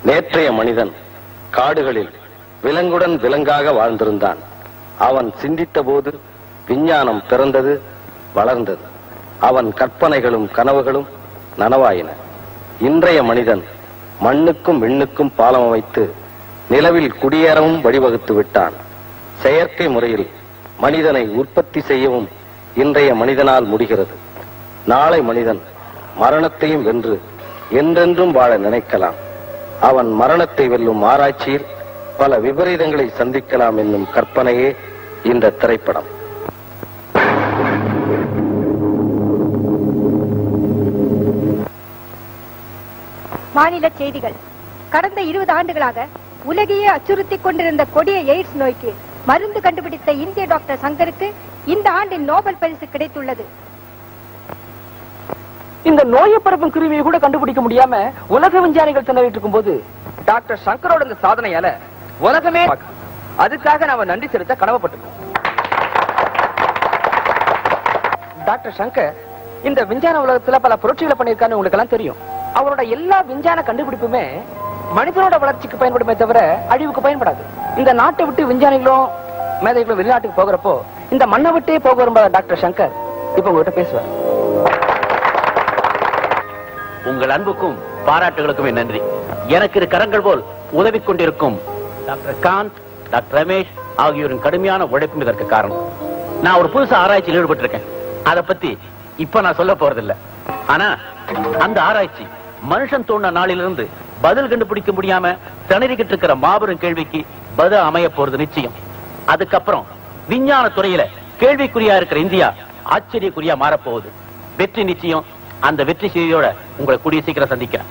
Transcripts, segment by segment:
நேற்றைய மனிதன் காடுகளில் விலங்குடன் விலங்காக வாழ்ந்திருந்தான் அவன் சிந்தித்த போது விஞ்ஞானம் பிறந்தது வளர்ந்தது அவன் கற்பனைகளும் கனவுகளும் நனவாயின இன்றைய மனிதன் மண்ணுக்கும் விண்ணுக்கும் பாலம் அமைத்து நிலவில் குடியேறவும் வழிவகுத்து விட்டான் செயற்கை முறையில் மனிதனை உற்பத்தி செய்யவும் இன்றைய மனிதனால் முடிகிறது நாளை மனிதன் மரணத்தையும் வென்று என்றென்றும் வாழ நினைக்கலாம் அவன் மரணத்தை வெல்லும் ஆராய்ச்சியில் பல விபரீதங்களை சந்திக்கலாம் என்னும் கற்பனையே இந்த திரைப்படம் மாநில செய்திகள் கடந்த இருபது ஆண்டுகளாக உலகையே அச்சுறுத்திக் கொண்டிருந்த கொடிய எய்ட்ஸ் நோய்க்கு மருந்து கண்டுபிடித்த இந்திய டாக்டர் சங்கருக்கு இந்த ஆண்டின் நோபல் பரிசு கிடைத்துள்ளது இந்த நோயை பரப்பும் கிருமியை கூட கண்டுபிடிக்க முடியாம உலக விஞ்ஞானிகள் திணறிட்டு இருக்கும்போது டாக்டர் சங்கரோட இந்த சாதனையால உலகமே பார்க்கும். அதுக்காக நாம நன்றி செலுத்த கடமைப்பட்டிருக்கோம் டாக்டர் சங்கர் இந்த விஞ்ஞான உலகத்துல பல புரட்சிகளை பண்ணியிருக்கான்னு உங்களுக்கு எல்லாம் தெரியும் அவரோட எல்லா விஞ்ஞான கண்டுபிடிப்புமே மனிதனோட வளர்ச்சிக்கு பயன்படுமே தவிர அழிவுக்கு பயன்படாது இந்த நாட்டை விட்டு விஞ்ஞானிகளும் மேதைகளும் வெளிநாட்டுக்கு போகிறப்போ இந்த மண்ணை விட்டே போக விரும்பாத டாக்டர் சங்கர் இப்ப உங்ககிட்ட பேசுவார் உங்கள் அன்புக்கும் பாராட்டுகளுக்கும் என் நன்றி எனக்கு இரு கரங்கள் போல் உதவி கொண்டிருக்கும் டாக்டர் காந்த் டாக்டர் ரமேஷ் ஆகியோரின் கடுமையான உழைப்பும் இதற்கு காரணம் நான் ஒரு புதுசு ஆராய்ச்சியில் ஈடுபட்டிருக்கேன் அதை பத்தி இப்ப நான் சொல்ல போறதில்ல ஆனா அந்த ஆராய்ச்சி மனுஷன் தோன்ற நாளிலிருந்து பதில் கண்டுபிடிக்க முடியாம திணறிக்கிட்டு இருக்கிற மாபெரும் கேள்விக்கு பதில் அமைய போறது நிச்சயம் அதுக்கப்புறம் விஞ்ஞான துறையில கேள்விக்குறியா இருக்கிற இந்தியா ஆச்சரியக்குறியா மாறப்போகுது வெற்றி நிச்சயம் அந்த வெற்றி செய்தியோட உங்களை கூடிய சீக்கிரம் சந்திக்கிறேன்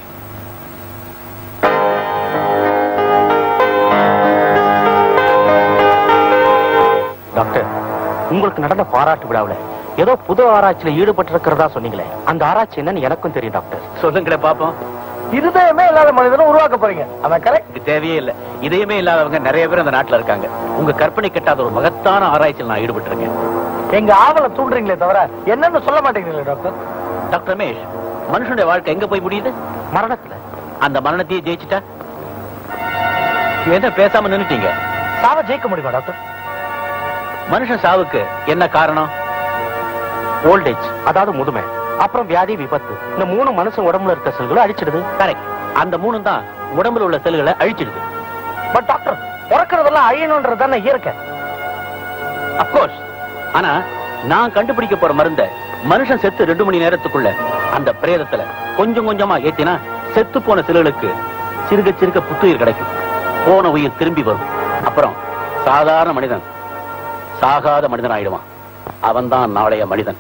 டாக்டர் உங்களுக்கு நடந்த பாராட்டு விழாவுல ஏதோ புது ஆராய்ச்சியில ஈடுபட்டிருக்கிறதா சொன்னீங்களே அந்த ஆராய்ச்சி என்னன்னு எனக்கும் தெரியும் டாக்டர் சொல்லுங்களேன் பாப்போம் இருதயமே இல்லாத மனிதனை உருவாக்க போறீங்க அவன் கரெக்ட் இது தேவையே இல்ல இதயமே இல்லாதவங்க நிறைய பேர் அந்த நாட்டுல இருக்காங்க உங்க கற்பனை கட்டாத ஒரு மகத்தான ஆராய்ச்சியில் நான் ஈடுபட்டிருக்கேன் எங்க ஆவலை தூண்டுறீங்களே தவிர என்னன்னு சொல்ல மாட்டேங்கிறீங்களே டாக்டர் டாக்டர் ரமேஷ் மனுஷனுடைய வாழ்க்கை எங்க போய் முடியுது மரணத்துல அந்த மரணத்தையே ஜெயிச்சுட்டா என்ன பேசாம நின்னுட்டீங்க சாவ ஜெயிக்க முடியுமா டாக்டர் மனுஷன் சாவுக்கு என்ன காரணம் ஓல்டேஜ் அதாவது முதுமை அப்புறம் வியாதி விபத்து இந்த மூணு மனுஷன் உடம்புல இருக்க செல்களை அழிச்சிடுது கரெக்ட் அந்த மூணும் தான் உடம்புல உள்ள செல்களை அழிச்சிடுது பட் டாக்டர் பிறக்கிறதெல்லாம் அழியணும்ன்றது தானே இயற்கை அப்கோர்ஸ் ஆனா நான் கண்டுபிடிக்க போற மருந்த மனுஷன் செத்து ரெண்டு மணி நேரத்துக்குள்ள அந்த பிரேதத்துல கொஞ்சம் கொஞ்சமா ஏத்தினா செத்து போன செல்களுக்கு சிறுக சிறுக புத்துயிர் கிடைக்கும் போன உயிர் திரும்பி வரும் அப்புறம் சாதாரண மனிதன் சாகாத மனிதன் ஆயிடுவான் அவன்தான் நாளைய மனிதன்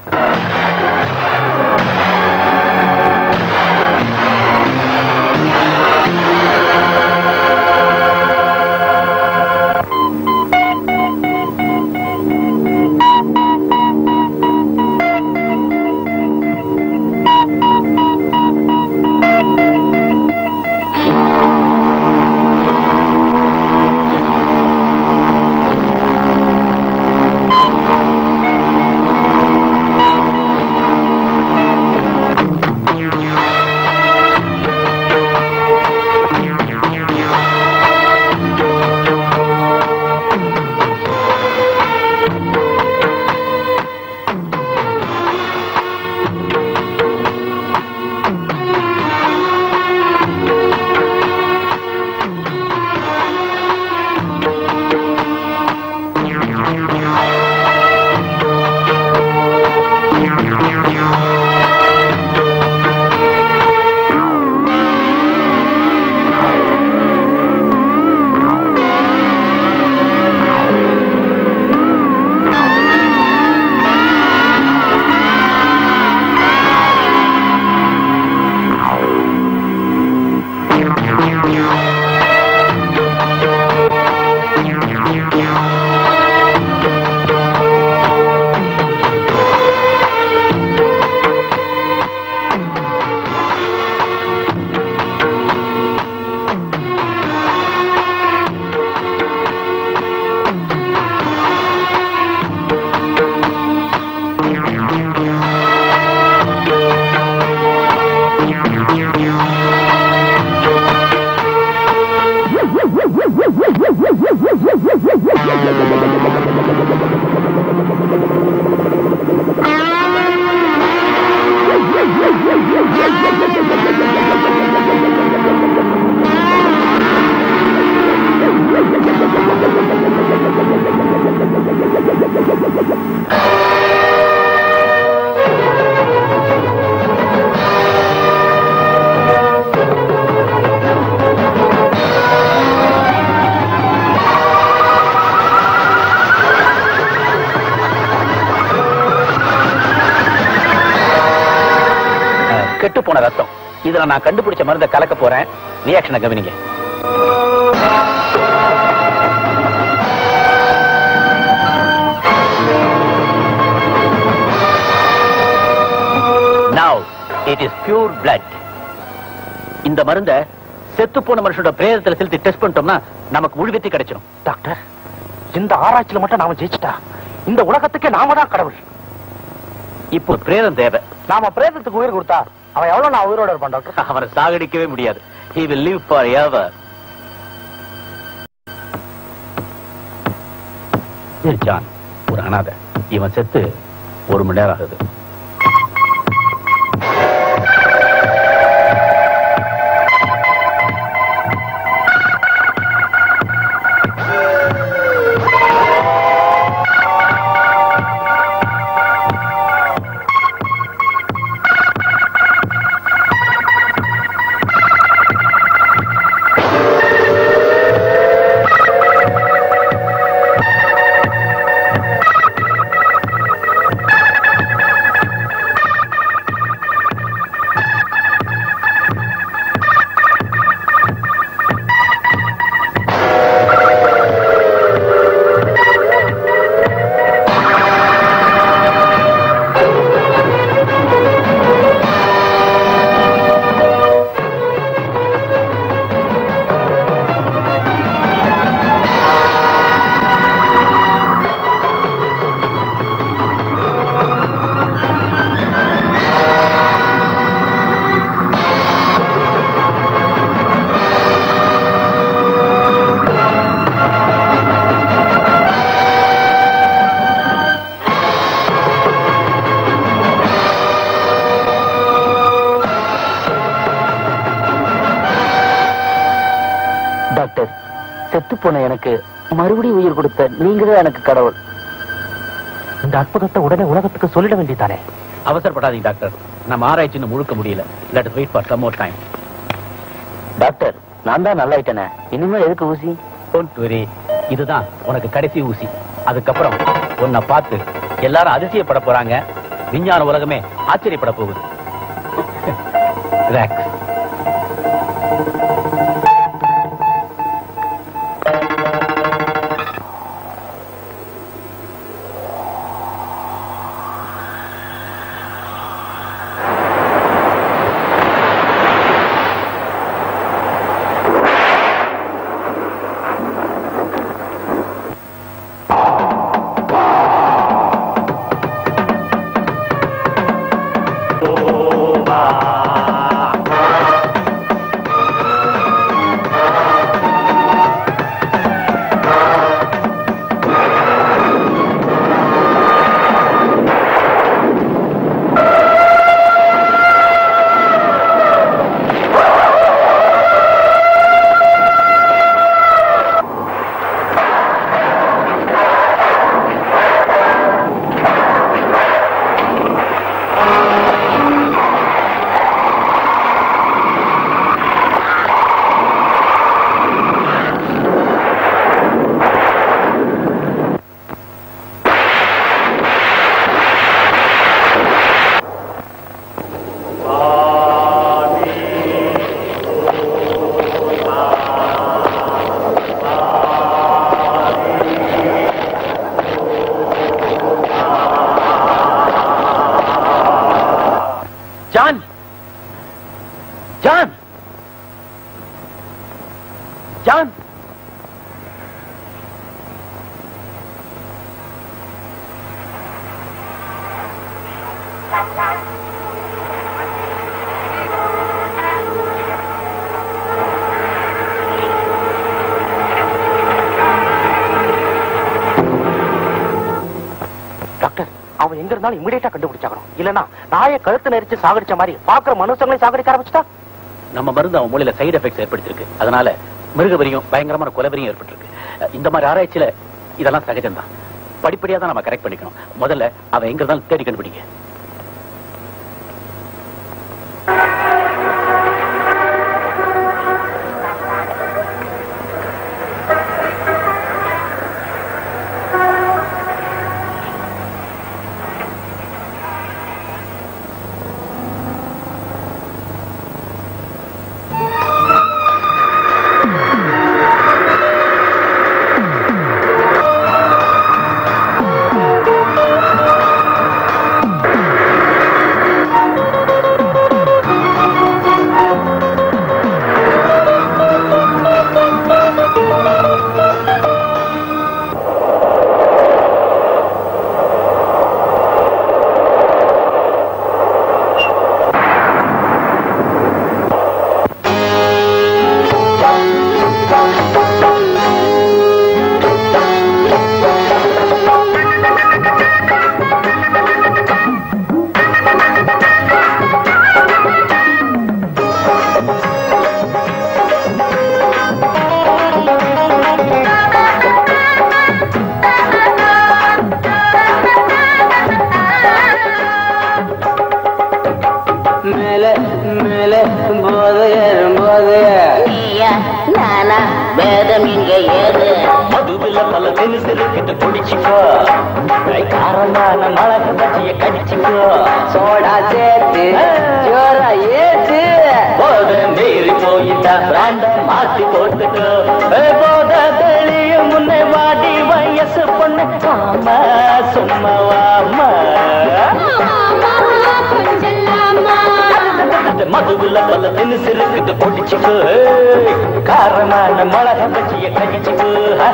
சுத்தமான ரத்தம் இதுல நான் கண்டுபிடிச்ச மருந்தை கலக்க போறேன் ரியாக்ஷனை கவனிங்க now it is pure blood இந்த மருந்த செத்து போன மனுஷனோட பிரேதத்துல செலுத்தி டெஸ்ட் பண்ணிட்டோம்னா நமக்கு முழுவெத்தி கிடைச்சிடும் டாக்டர் இந்த ஆராய்ச்சியில மட்டும் நாம ஜெயிச்சிட்டா இந்த உலகத்துக்கே நாம தான் கடவுள் இப்போ பிரேதம் தேவை நாம பிரேதத்துக்கு உயிர் கொடுத்தா அவன் எவ்வளவு நான் உயிரோட இருப்பான் டாக்டர் அவனை சாகடிக்கவே முடியாது he will live forever Dear John, ஒரு அனாதை இவன் செத்து ஒரு மணி நேரம் ஆகுது டாக்டர் செத்து போன எனக்கு மறுபடியும் உயிர் கொடுத்த நீங்களே எனக்கு கடவுள் இந்த அற்புதத்தை உடனே உலகத்துக்கு சொல்லிட வேண்டியதானே அவசரப்படாதீங்க டாக்டர் நம்ம ஆராய்ச்சி இன்னும் முழுக்க முடியல let wait for some more time doctor நான் தான் நல்லாயிட்டேனே இனிமே எதுக்கு ஊசி டோன்ட் வெரி இதுதான் உனக்கு கடைசி ஊசி அதுக்கப்புறம் உன்னை பார்த்து எல்லாரும் அதிசயப்பட போறாங்க விஞ்ஞான உலகமே ஆச்சரியப்பட போகுது Relax. John John John doctor அவன் எங்க இருந்தாலும் இமிடியேட்டா கண்டுபிடிச்சாகணும் இல்லனா நாயை கழுத்து நெரிச்சு சாகடிச்ச மாதிரி பாக்குற மனுஷங்களையும் சாகடிக்க ஆரம்பிச்சுட்டா நம்ம மருந்து அவன் மூளையில சைடு எஃபெக்ட்ஸ் ஏற்படுத்திருக்கு அதனால மிருகவரியும் பயங்கரமான கொலைவரியும் ஏற்பட்டிருக்கு அஹ் இந்த மாதிரி ஆராய்ச்சியில இதெல்லாம் சகஜம்தான் படிப்படியா தான் நம்ம கரெக்ட் பண்ணிக்கணும் முதல்ல அவன் எங்க இருந்தாலும் தேடி கண்டுபிடிங்க சிறுக்குது குடிச்சுக்கோ கை காரமான மிளகு பஜ்ஜிய கடிச்சுக்கோ சோடா சேர்த்து ஜோரா ஏத்து போத மீறி போயிட்டா பிராண்ட மாத்தி போட்டுக்கோ ஏ, போத தெளியும் முன்னே வாடி வயசு பொண்ணு ஆமா சும்மா வாமா அந்த மதுவுல பல தினுசு இருக்குது குடிச்சுக்கோ ஏய், காரமான மிளக பஜ்ஜிய கடிச்சுக்கோ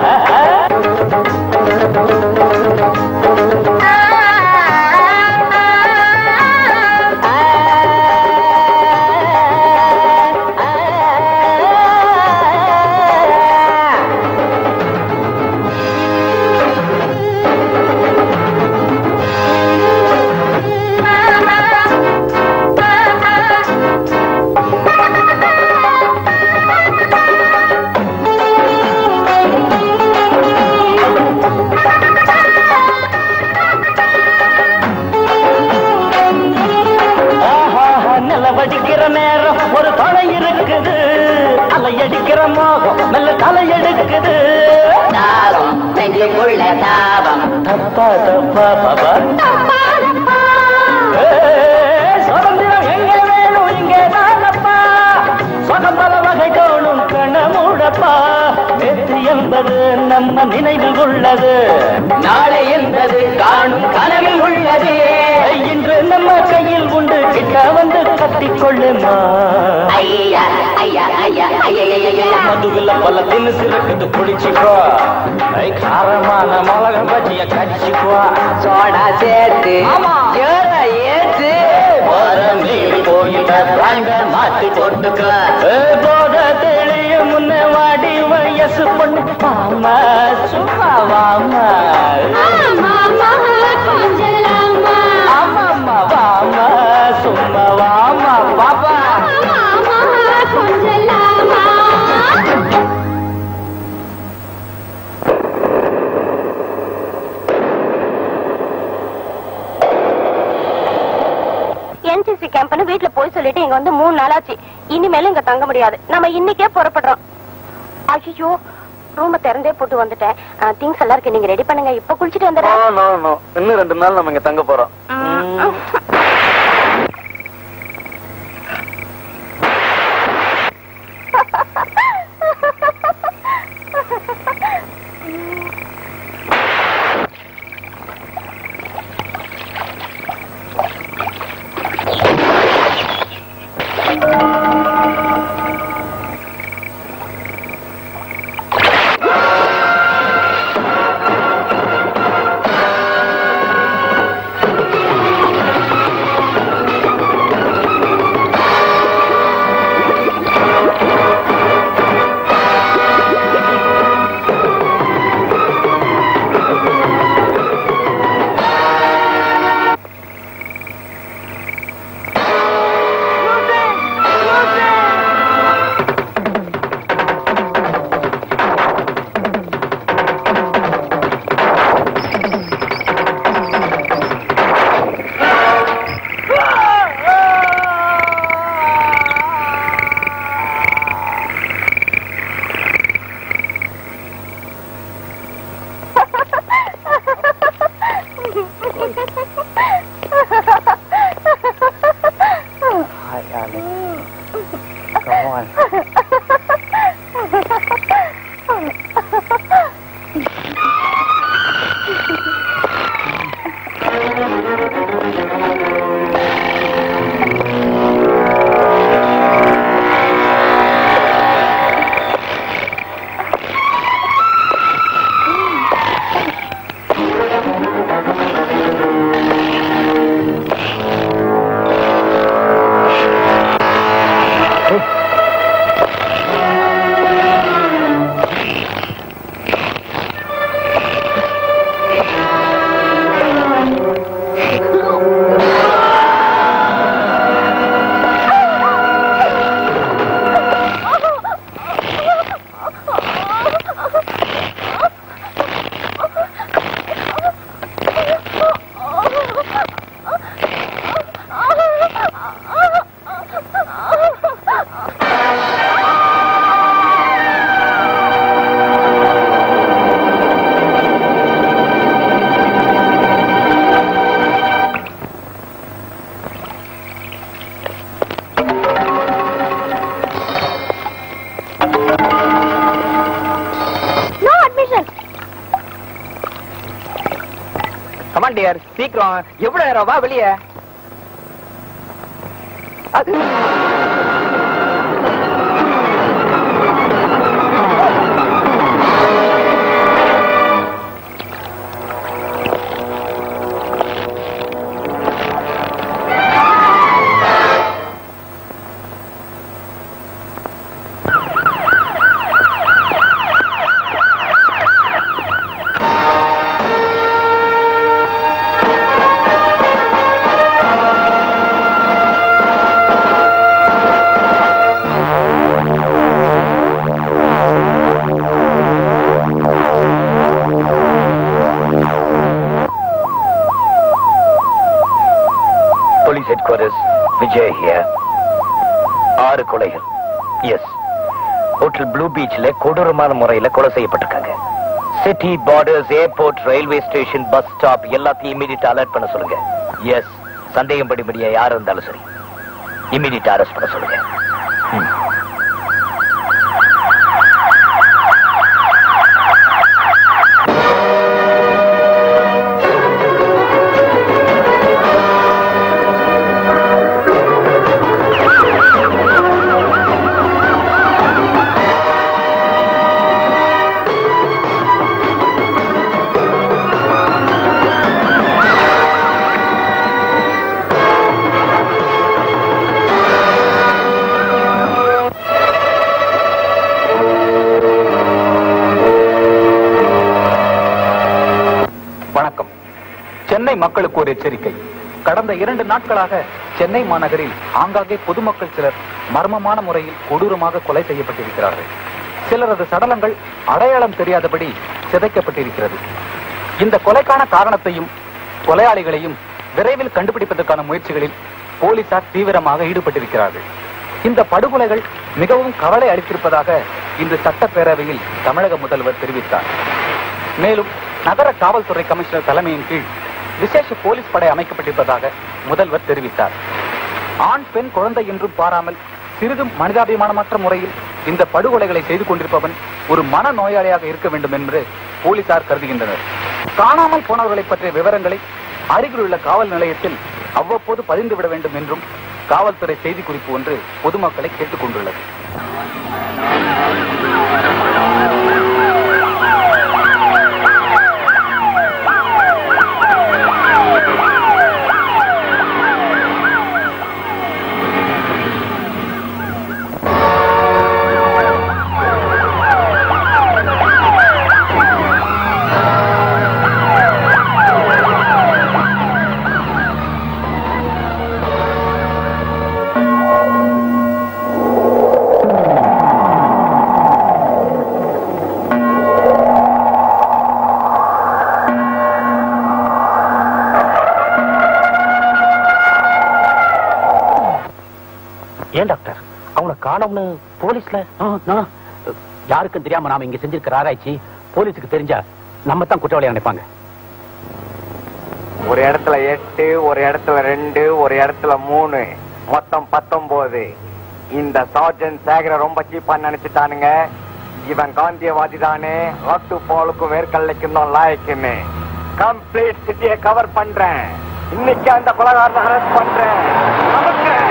ஆஹா, நிலவடிக்கிற நேரம் ஒரு தலை இருக்குது அலையடிக்கிற மோகம் மெல்ல தலையெடுக்குது தாபம் நெஞ்சுக்குள்ள தாபம் தப்பா தப்பா பாபா சுதந்திரம் எங்க வேணும் இங்கே தானப்பா சுகம் பல வகை தோணும் கணமுடப்பா நேற்று என்பது நம்ம நினைவில் உள்ளது நாளை என்பது காணும் கனவில் உள்ளது இன்று நம்ம கையில் உண்டு கிட்ட வந்து கட்டிக்கொள்ளுமா ஐயா ஐயா ஐயா ஐயா ஐயா மதுவில பல தினுசு இருக்குது குடிச்சுக்கோ ஐ, காரமான மிளக பஜ்ஜிய கடிச்சுக்கோ சோடா சேர்த்து ஜோரா ஏத்து போற மீறி போயிட்ட பிராண்ட மாத்தி போட்டுக்கோ ஏ, போத தெளியும் முன்ன வாடி வயசு பொண்ணு ஆமா சும்மா வாமா ஆமாம்மா வாமா சும்மா வாமா பாப்பா என்சிசி கேம்ப்னு வீட்ல போய் சொல்லிட்டு இங்க வந்து மூணு நாள் ஆச்சு இனிமேலும் இங்க தங்க முடியாது நம்ம இன்னைக்கே புறப்படுறோம் ஐயோ ரூம திறந்தே போட்டு வந்துட்டேன் திங்ஸ் எல்லாம் இருக்கு நீங்க ரெடி பண்ணுங்க இப்ப குளிச்சிட்டு வந்துடுறேன் இன்னும் ரெண்டு நாள் நம்ம இங்க தங்க போறோம் ம். ஆ கமான் டியர் சீக்கிரம் எவ்வளவு நேரம் வா வெளியே அது police headquarters Vijay here ஆறு கொலைகள் எஸ் ஹோட்டல் ப்ளூ பீச்ல கொடூரமான முறையில கொலை செய்யப்பட்டிருக்காங்க city borders airport railway station bus stop எல்லாத்தையும் இமீடியட் அலர்ட் பண்ண சொல்லுங்க எஸ் சந்தேகம் படிபடியா யார் இருந்தாலும் சரி இமீடியட் அரெஸ்ட் பண்ண சொல்லுங்க ம். வணக்கம் சென்னை மக்களுக்கு ஒரு எச்சரிக்கை கடந்த இரண்டு நாட்களாக சென்னை மாநகரில் ஆங்காங்கே பொதுமக்கள் சிலர் மர்மமான முறையில் கொடூரமாக கொலை செய்யப்பட்டிருக்கிறார்கள் சிலரது சடலங்கள் அடையாளம் தெரியாதபடி சிதைக்கப்பட்டிருக்கிறது இந்த கொலைக்கான காரணத்தையும் கொலையாளிகளையும் விரைவில் கண்டுபிடிப்பதற்கான முயற்சிகளில் போலீசார் தீவிரமாக ஈடுபட்டிருக்கிறார்கள் இந்த படுகொலைகள் மிகவும் கவலை அளித்திருப்பதாக இன்று சட்டப்பேரவையில் தமிழக முதல்வர் தெரிவித்தார் மேலும் நகர காவல்துறை கமிஷனர் தலைமையின் கீழ் விசேஷ போலீஸ் படை அமைக்கப்பட்டிருப்பதாக முதல்வர் தெரிவித்தார் ஆண் பெண் குழந்தை என்றும் பாராமல் சிறிதும் மனிதாபிமானமற்ற முறையில் இந்த படுகொலைகளை செய்து கொண்டிருப்பவன் ஒரு மன நோயாளியாக இருக்க வேண்டும் என்று போலீசார் கருதுகின்றனர் காணாமல் போனவர்களை பற்றிய விவரங்களை அருகிலுள்ள காவல் நிலையத்தில் அவ்வப்போது பதிந்து விட வேண்டும் என்றும் காவல்துறை செய்திக்குறிப்பு ஒன்று பொதுமக்களை கேட்டுக் கொண்டுள்ளது ஏன் டாக்டர் அவனை காணோம்னு போலீஸ்ல ஆ, நான், யாருக்கும் தெரியாம நாம இங்க செஞ்சிருக்கிற ஆராய்ச்சி போலீஸுக்கு தெரிஞ்சா நம்ம தான் குற்றவாளியா நினைப்பாங்க ஒரு இடத்துல எட்டு ஒரு இடத்துல ரெண்டு ஒரு இடத்துல மூணு மொத்தம் பத்தொன்பது இந்த சார்ஜன் சேகர ரொம்ப சீப்பா நினைச்சிட்டானுங்க இவன் காந்தியவாதி தானே லாட்டு பாலுக்கும் வேர்க்கல்லைக்கும் தான் லாயக்குன்னு கம்ப்ளீட் சிட்டியை கவர் பண்றேன் இன்னைக்கு அந்த கொலகாரனை அரெஸ்ட் பண்றேன் நமக்கு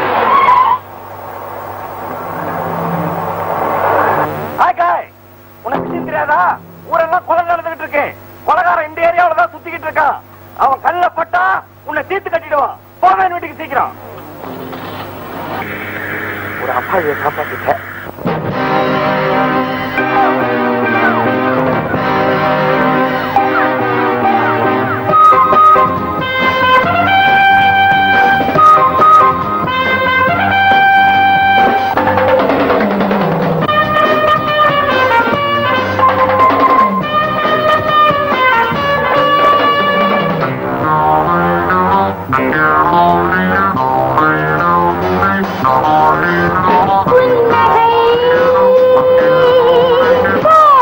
ஹாய் காய் உனக்கு விஷயம் தெரியாதா ஊரெல்லாம் கொலை நடந்துகிட்டு இருக்கு கொலகாரன் இந்த ஏரியாவில தான் சுத்திக்கிட்டு இருக்கான் அவன் கல்ல பட்டா உன்னை தீர்த்து கட்டிடுவான் போவேன் வீட்டுக்கு சீக்கிரம் ஒரு அப்பாவியை காப்பாத்திட்டேன் புன்னகை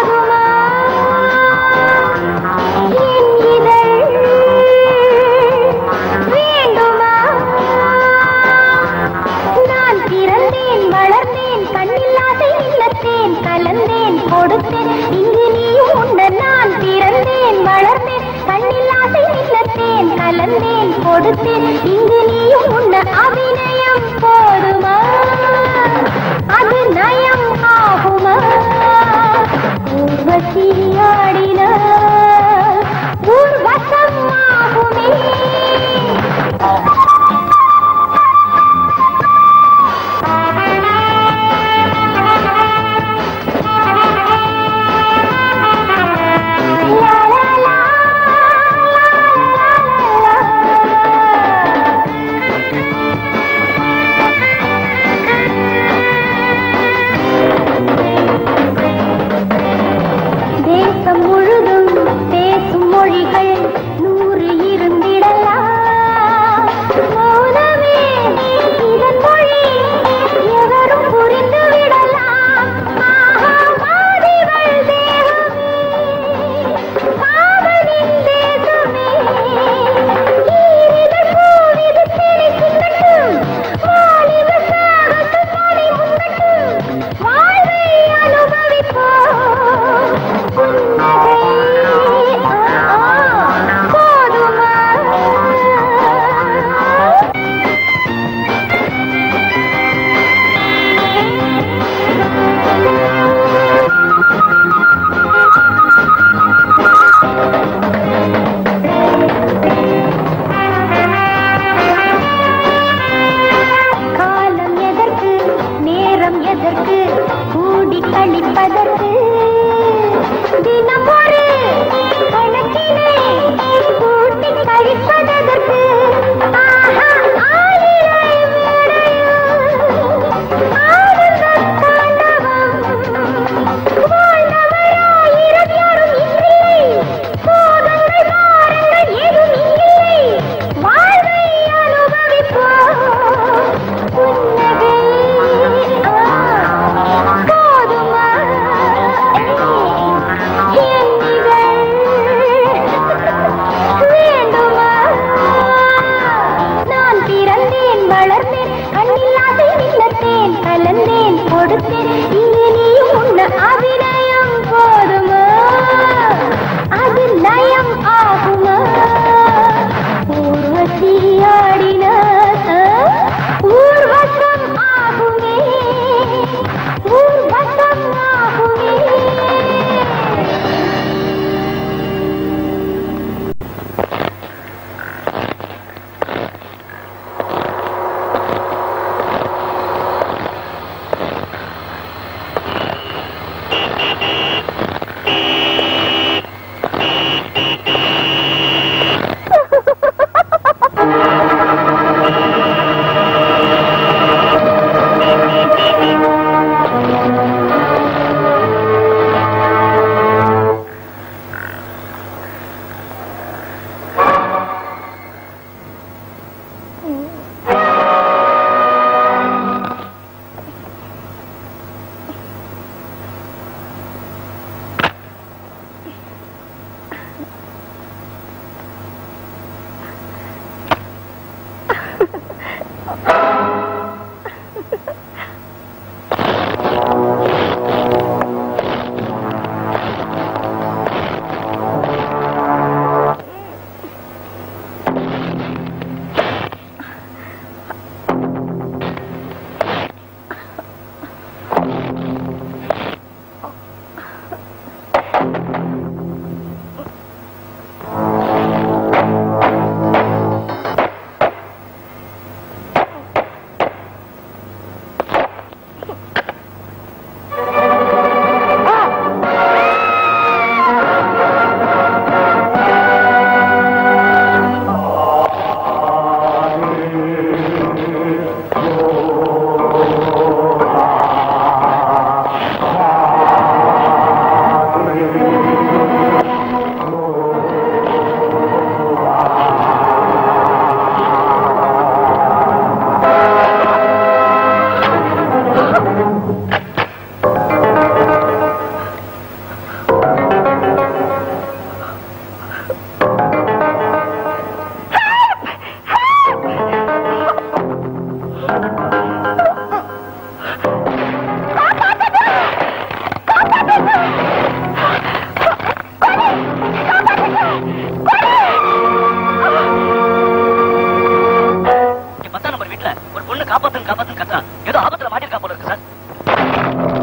பத்தாம் நம்பர் வீட்டுல ஒரு பொண்ணு காப்பாத்துன்னு காப்பாத்துன்னு கத்துறான் ஏதோ ஆபத்துல மாட்டிருக்கா போல இருக்கு சார்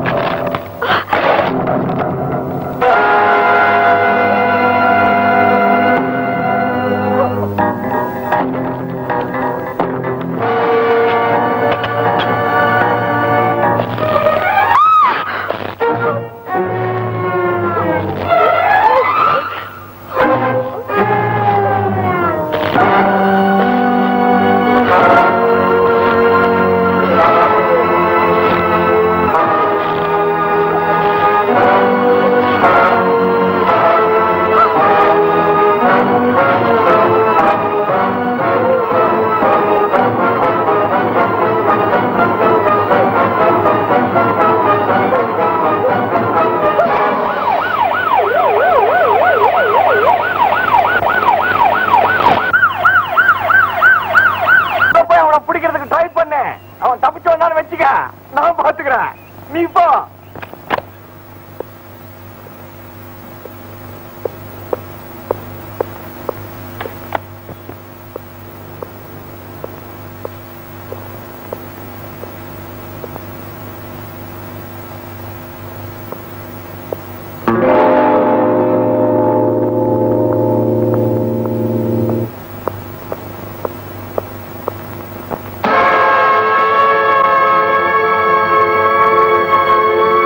போய் அவனை பிடிக்கிறதுக்கு ட்ரை பண்ணு அவன் தப்பிச்சு வந்தாலும் வச்சுக்க நான் பாத்துக்கிறேன் நீ போ ஆ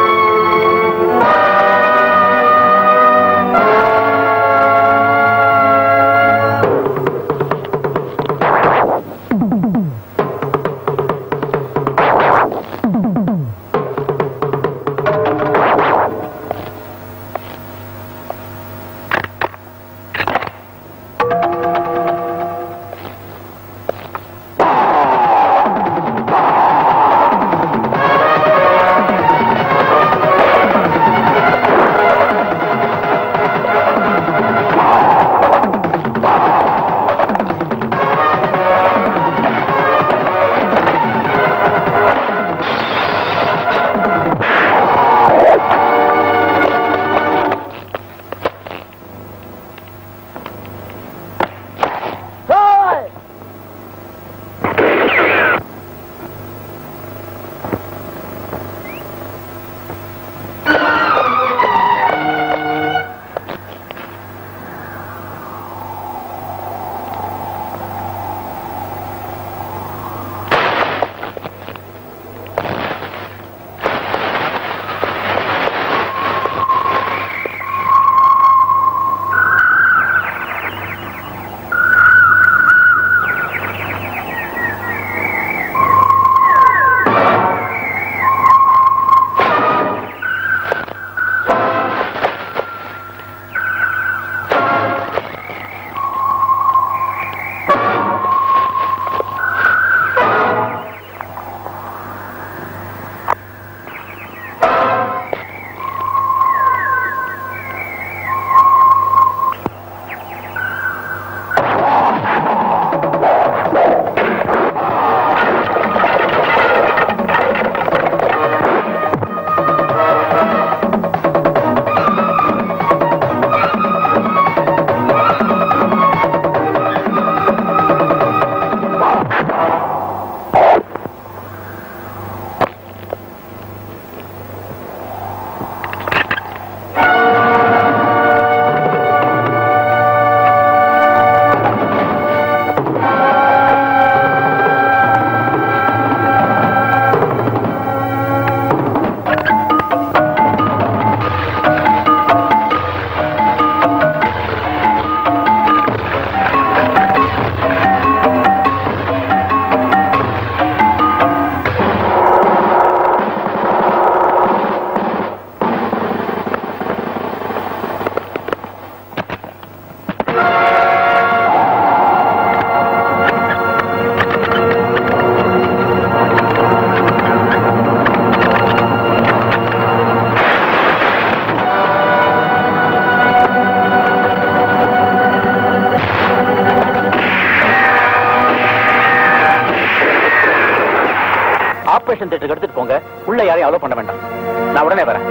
ஆபரேஷன் தியேட்டருக்கு எடுத்துட்டு போங்க உள்ள யாரையும் அலோ பண்ண வேண்டாம் நான் உடனே வரேன்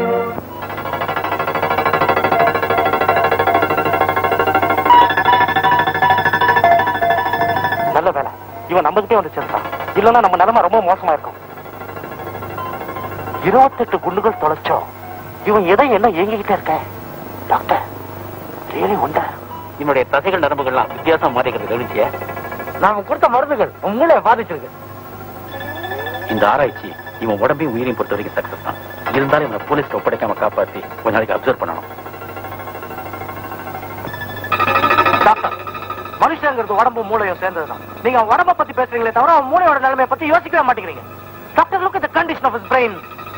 நல்ல வேலை இவன் நம்மகிட்டே வந்து சேர்ந்தான் இல்லன்னா நம்ம நிலைமை ரொம்ப மோசமா இருக்கும் இருபத்தெட்டு குண்டுகள் தொலைச்சோம் இவன் எதை எல்லாம் ஏங்கிக்கிட்டே இருக்கேன் டாக்டர் ரியலி உண்டா என்னுடைய தசைகள் நரம்புகள்லாம் வித்தியாசம் மாறிக்கிறது கவனிச்சிய நாம கொடுத்த மருந்துகள் உங்களே பாதிச்சிருக்கு இந்த ஆராய்ச்சி இவன் உடம்பையும் உயிரையும் பொறுத்த வரைக்கும் சக்சஸ் தான் இருந்தாலும் இவனை போலீஸ்க்கு ஒப்படைக்காம காப்பாத்தி கொஞ்ச நாளைக்கு அப்சர்வ் பண்ணணும் டாக்டர் மனுஷங்கிறது உடம்பு மூளையும் சேர்ந்ததுதான் நீங்க அவன் உடம்ப பத்தி பேசுறீங்களே தவிர அவன் மூளையோட நிலைமையை பத்தி யோசிக்கவே மாட்டேங்கிறீங்க doctor look at the condition of his brain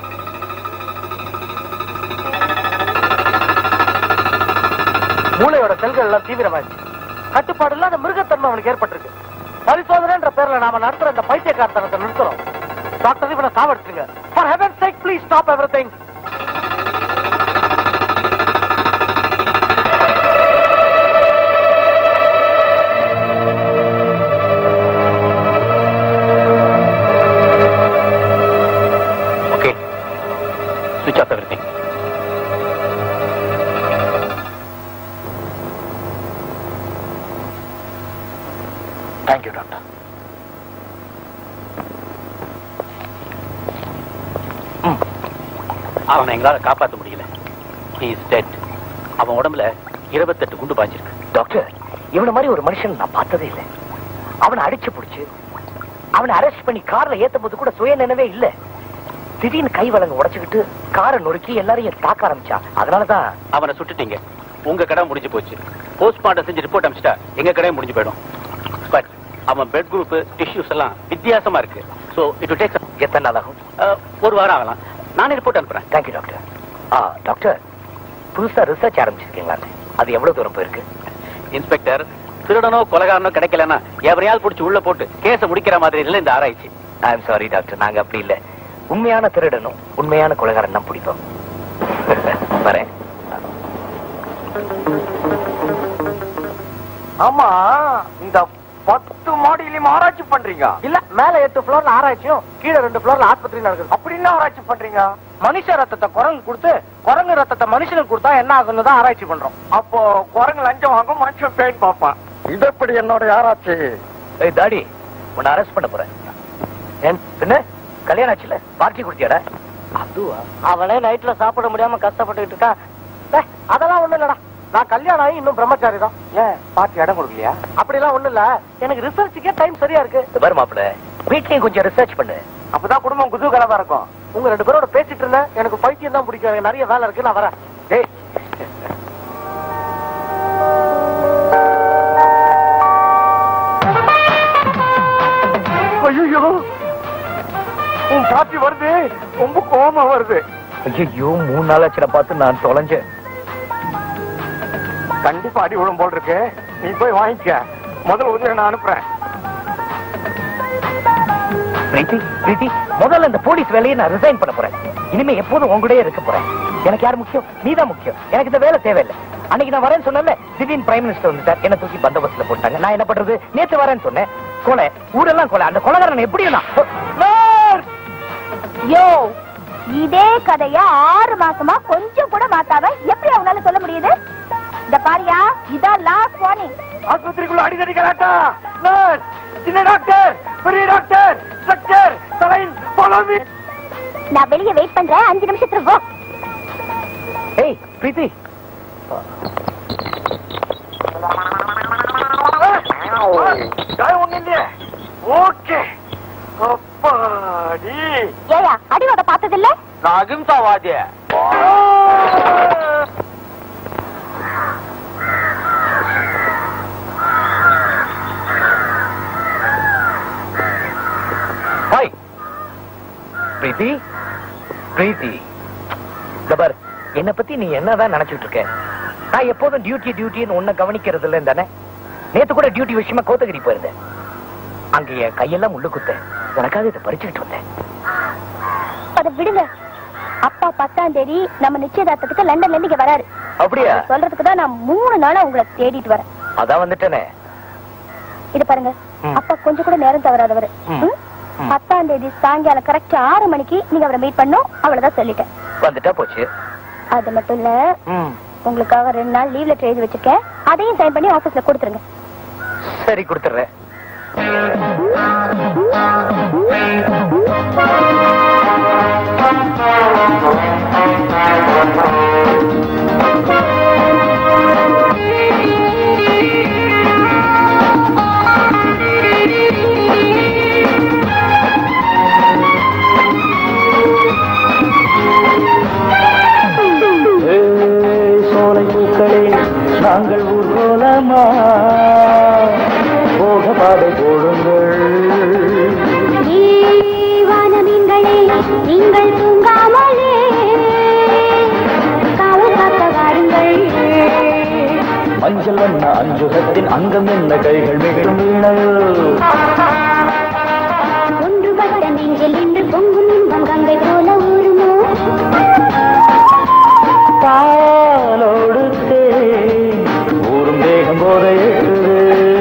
மூளையோட செல்கள் எல்லாம் தீவிரமாயிடுச்சு கட்டுப்பாடு இல்லாத மிருகத்தன்மை அவனுக்கு ஏற்பட்டிருக்கு பரிசோதனைன்ற பேர்ல நாம நடத்துற இந்த பைத்தியக்காரத்தனத்தை நிறுத்துறோம் டாக்டர் இவனை சாவடிச்சுங்க for heaven sake please stop everything okay switch off every thank you doctor அவனை எங்களால காப்பாத்த முடியல he is dead அவன் உடம்புல இருபத்தெட்டு குண்டு பாய்ச்சிருக்கு டாக்டர் இவன மாதிரி ஒரு மனுஷன் நான் பார்த்ததே இல்லை அவனை அடிச்சு புடிச்சு அவனை அரெஸ்ட் பண்ணி கார்ல ஏத்தும் போது கூட சுய நினைவே இல்ல திடீர்னு கை வழங்க உடைச்சுக்கிட்டு காரை நொறுக்கி எல்லாரையும் தாக்க ஆரம்பிச்சான் அதனாலதான் அவனை சுட்டுட்டீங்க உங்க கடை முடிஞ்சு போச்சு போஸ்ட்மார்ட்டம் செஞ்சு ரிப்போர்ட் அனுப்பிச்சிட்டா எங்க கடையும் முடிஞ்சு போயிடும் பட் அவன் பிளட் குரூப் டிஷ்யூஸ் எல்லாம் வித்தியாசமா இருக்கு சோ இட் டேக் எத்தனை நாள் ஆகும் ஒரு வாரம் ஆகலாம் நானே ரிப்போர்ட் அனுப்புறேன் தேங்க்யூ டாக்டர் ஆ டாக்டர் புதுசா ரிசர்ச் ஆரம்பிச்சிருக்கீங்களா அது எவ்வளவு தூரம் போயிருக்கு இன்ஸ்பெக்டர் திருடனோ கொலகாரனோ கிடைக்கலன்னா எவரையாவது பிடிச்சி உள்ள போட்டு கேஸ முடிக்கிற மாதிரி இல்லை இந்த ஆராய்ச்சி ஐ எம் சாரி டாக்டர் நாங்க அப்படி இல்ல உண்மையான திருடனும் உண்மையான கொலைகாரன் தான் பிடிப்போம் வரேன் ஆமா இந்த பத்து மாடியிலும் ஆராய்ச்சி பண்றீங்க இல்ல மேல எட்டு ஃப்ளோர்ல ஆராய்ச்சியும் கீழே ரெண்டு ஃப்ளோர்ல ஆஸ்பத்திரி நடக்குது அப்படி என்ன ஆராய்ச்சி பண்றீங்க மனுஷ ரத்தத்தை குரங்கு கொடுத்து குரங்கு ரத்தத்தை மனுஷனுக்கு கொடுத்தா என்ன ஆகுன்னு தான் ஆராய்ச்சி பண்றோம் அப்போ குரங்கு லஞ்சம் வாங்கும் மனுஷன் பெயின் பார்ப்பான் இது எப்படி என்னோட ஆராய்ச்சி ஏய் தாடி உன்னை அரெஸ்ட் பண்ண போறேன் ஏன் பின்ன கல்யாணம் ஆச்சுல பார்ட்டி கொடுத்தியாடா அதுவா அவனே நைட்ல சாப்பிட முடியாம கஷ்டப்பட்டுட்டு இருக்கான் டேய், அதெல்லாம் ஒண்ணு இல்லடா நான் கல்யாணம் ஆகி இன்னும் பிரம்மச்சாரி தான் ஏன் பாட்டி இடம் கொடுக்கலையா அப்படிலாம் ஒண்ணு இல்ல எனக்கு ரிசர்ச்சுக்கே டைம் சரியா இருக்கு இது பாரு மாப்பிள வீட்லயும் கொஞ்சம் ரிசர்ச் பண்ணு அப்பதான் குடும்பம் குதூகலமா இருக்கும் உங்க ரெண்டு பேரோட பேசிட்டு இருந்தேன் எனக்கு பைத்தியம் தான் பிடிக்கும் எனக்கு நிறைய வேலை இருக்கு நான் வரேன் டேய் ஐயோ உன் பாட்டி வருது ரொம்ப கோபமா வருது ஐயோ மூணு நாள் ஆச்சுட பார்த்து நான் தொலைஞ்சேன் கண்டிப்பா அடி விழும் போல் இருக்கு நீ போய் வாங்கிக்க முதல்ல உதவி நான் அனுப்புறேன் பிரீத்தி பிரீத்தி முதல்ல இந்த போலீஸ் வேலையை நான் ரிசைன் பண்ண போறேன் இனிமே எப்போதும் உங்களையே இருக்க போறேன் எனக்கு யார் முக்கியம் நீதான் முக்கியம் எனக்கு இந்த வேலை தேவையில்லை அன்னைக்கு நான் வரேன்னு சொன்னேன்ல திடீர்னு பிரைம் மினிஸ்டர் வந்துட்டார் என்ன தூக்கி பந்தோபஸ்துல போட்டாங்க நான் என்ன பண்றது நேத்து வரேன்னு சொன்னேன் கொலை ஊரெல்லாம் கொலை அந்த கொலைகாரன் எப்படி நான் யோ இதே கதைய ஆறு மாசமா கொஞ்சம் கூட மாத்தாம எப்படி அவனால சொல்ல முடியுது இந்த பாரியா இதான் லாஸ்ட் வார்னிங் ஆஸ்பத்திரிக்குள்ள அடிக்கடி கலாட்டா நர்ஸ் சின்ன டாக்டர் பெரிய doctor structure saline follow me நான் வெளிய வெயிட் பண்றேன் அஞ்சு நிமிஷத்துக்கு போ ஏய் பிரீத்தி காயம் ஒண்ணு இல்லையே ஓகே அப்பாடி ஏயா அடிவாத பார்த்தது இல்ல நான் அகிம்சாவாதிய ஹாய் பிரீத்தி பிரீத்தி இந்த பார் என்னை பத்தி நீ என்னதான் நினைச்சிட்டு இருக்க நான் எப்போதும் டியூட்டி டியூட்டின்னு உன்னை கவனிக்கிறது இல்லைன்னு தானே நேத்து கூட டியூட்டி விஷயமா கோத்தகிரி போயிருந்தேன் அங்க என் கையெல்லாம் முள்ளு குத்த உனக்காக இதை பறிச்சுக்கிட்டு வந்தேன் அத விடுங்க அப்பா பத்தாம் தேதி நம்ம நிச்சயதார்த்தத்துக்கு லண்டன்ல இருந்து இங்க வராரு அப்படியா சொல்றதுக்கு தான் நான் மூணு நாளா உங்களை தேடிட்டு வரேன் அதான் வந்துட்டேனே இது பாருங்க ம். அப்பா கொஞ்சம் கூட நேரம் தவறாதவர் ம். ம்? பத்தாம் எட்டாம் தேதி சாயங்காலம் கரெக்டா ஆறு மணிக்கு நீங்க அவரை மீட் பண்ணும் அவ்வளவுதான் சொல்லிட்டேன் வந்துட்டா போச்சு அது மட்டும் இல்ல உங்களுக்காக ரெண்டு நாள் லீவ் லெட்டர் எழுதி வச்சிருக்கேன் அதையும் சைன் பண்ணி ஆபீஸ்ல கொடுத்துருங்க சரி கொடுத்துட்றேன் சோலை பூக்களே நாங்கள் ஊர்கோலமா போக பாதை போடுங்கள் வானமீன்களே நீங்கள் தூங்காமலே காவல் காக்க வாருங்கள் மஞ்சள் வண்ண அஞ்சுகத்தின் அங்கம் என்ன கைகள் மிகவும் வீணையோ ஒன்றுபட்ட நெஞ்சில் இன்று பொங்கும் இன்பம் கங்கை போல ஊருமோ பாலோடு தேன் ஊரும் தேகம் போத ஏற்றுது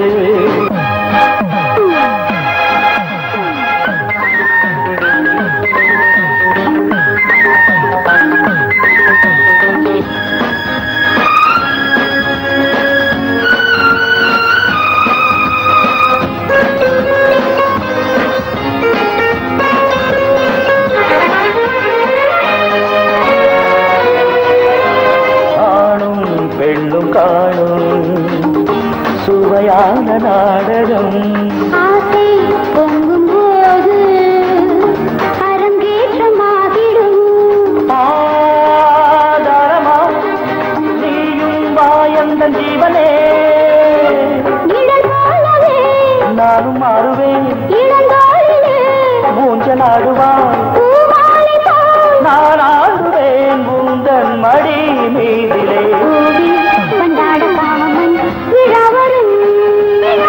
ஆணும் பெண்ணும் காணும் சுவையான நாடகம் ஆசை பொங்கும் போது அரங்கேற்றமாகிடும் ஆதாரமா நீயும் வாயந்த ஜீவனே நிழல் போலவே நானும் மாறுவேன் இளங்காலிலே மூஞ்சலாடுவான் பூமாலை போல் நான் ஆடுவேன் உந்தன் மடி மீதிலே கோவில் கொண்டாட காமன் விழா வரும் விழா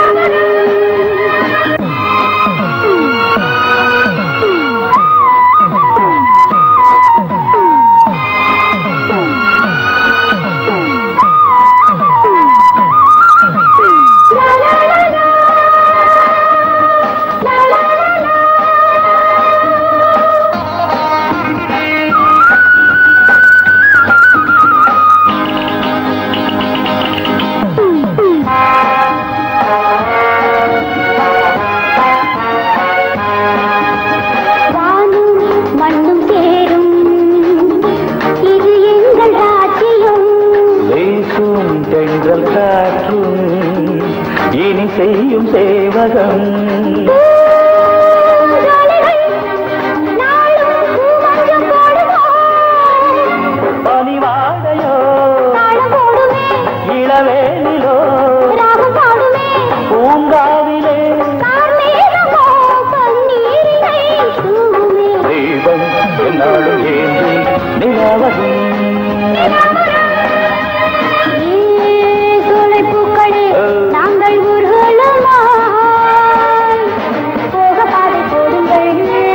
வானும் மண்ணும் சேரும் இது எங்கள் ராஜ்யம் வீசும் தென்றல் காற்றும் இனி செய்யும் சேவகம் நாளும் பூமஞ்சம் போடுவோம் பனிவாடையோ தாளம் போடுமே இளவேனிலோ ராகம் பாடுமே பூங்காவிலே கார்மேகமோ பன்னீரினை தூவுமே தெய்வம் என்னாலும் ஏந்தி நிலவகும் சோலை பூக்களே நாங்கள் ஊர்வலமாய் போக பாதை போடுங்கள்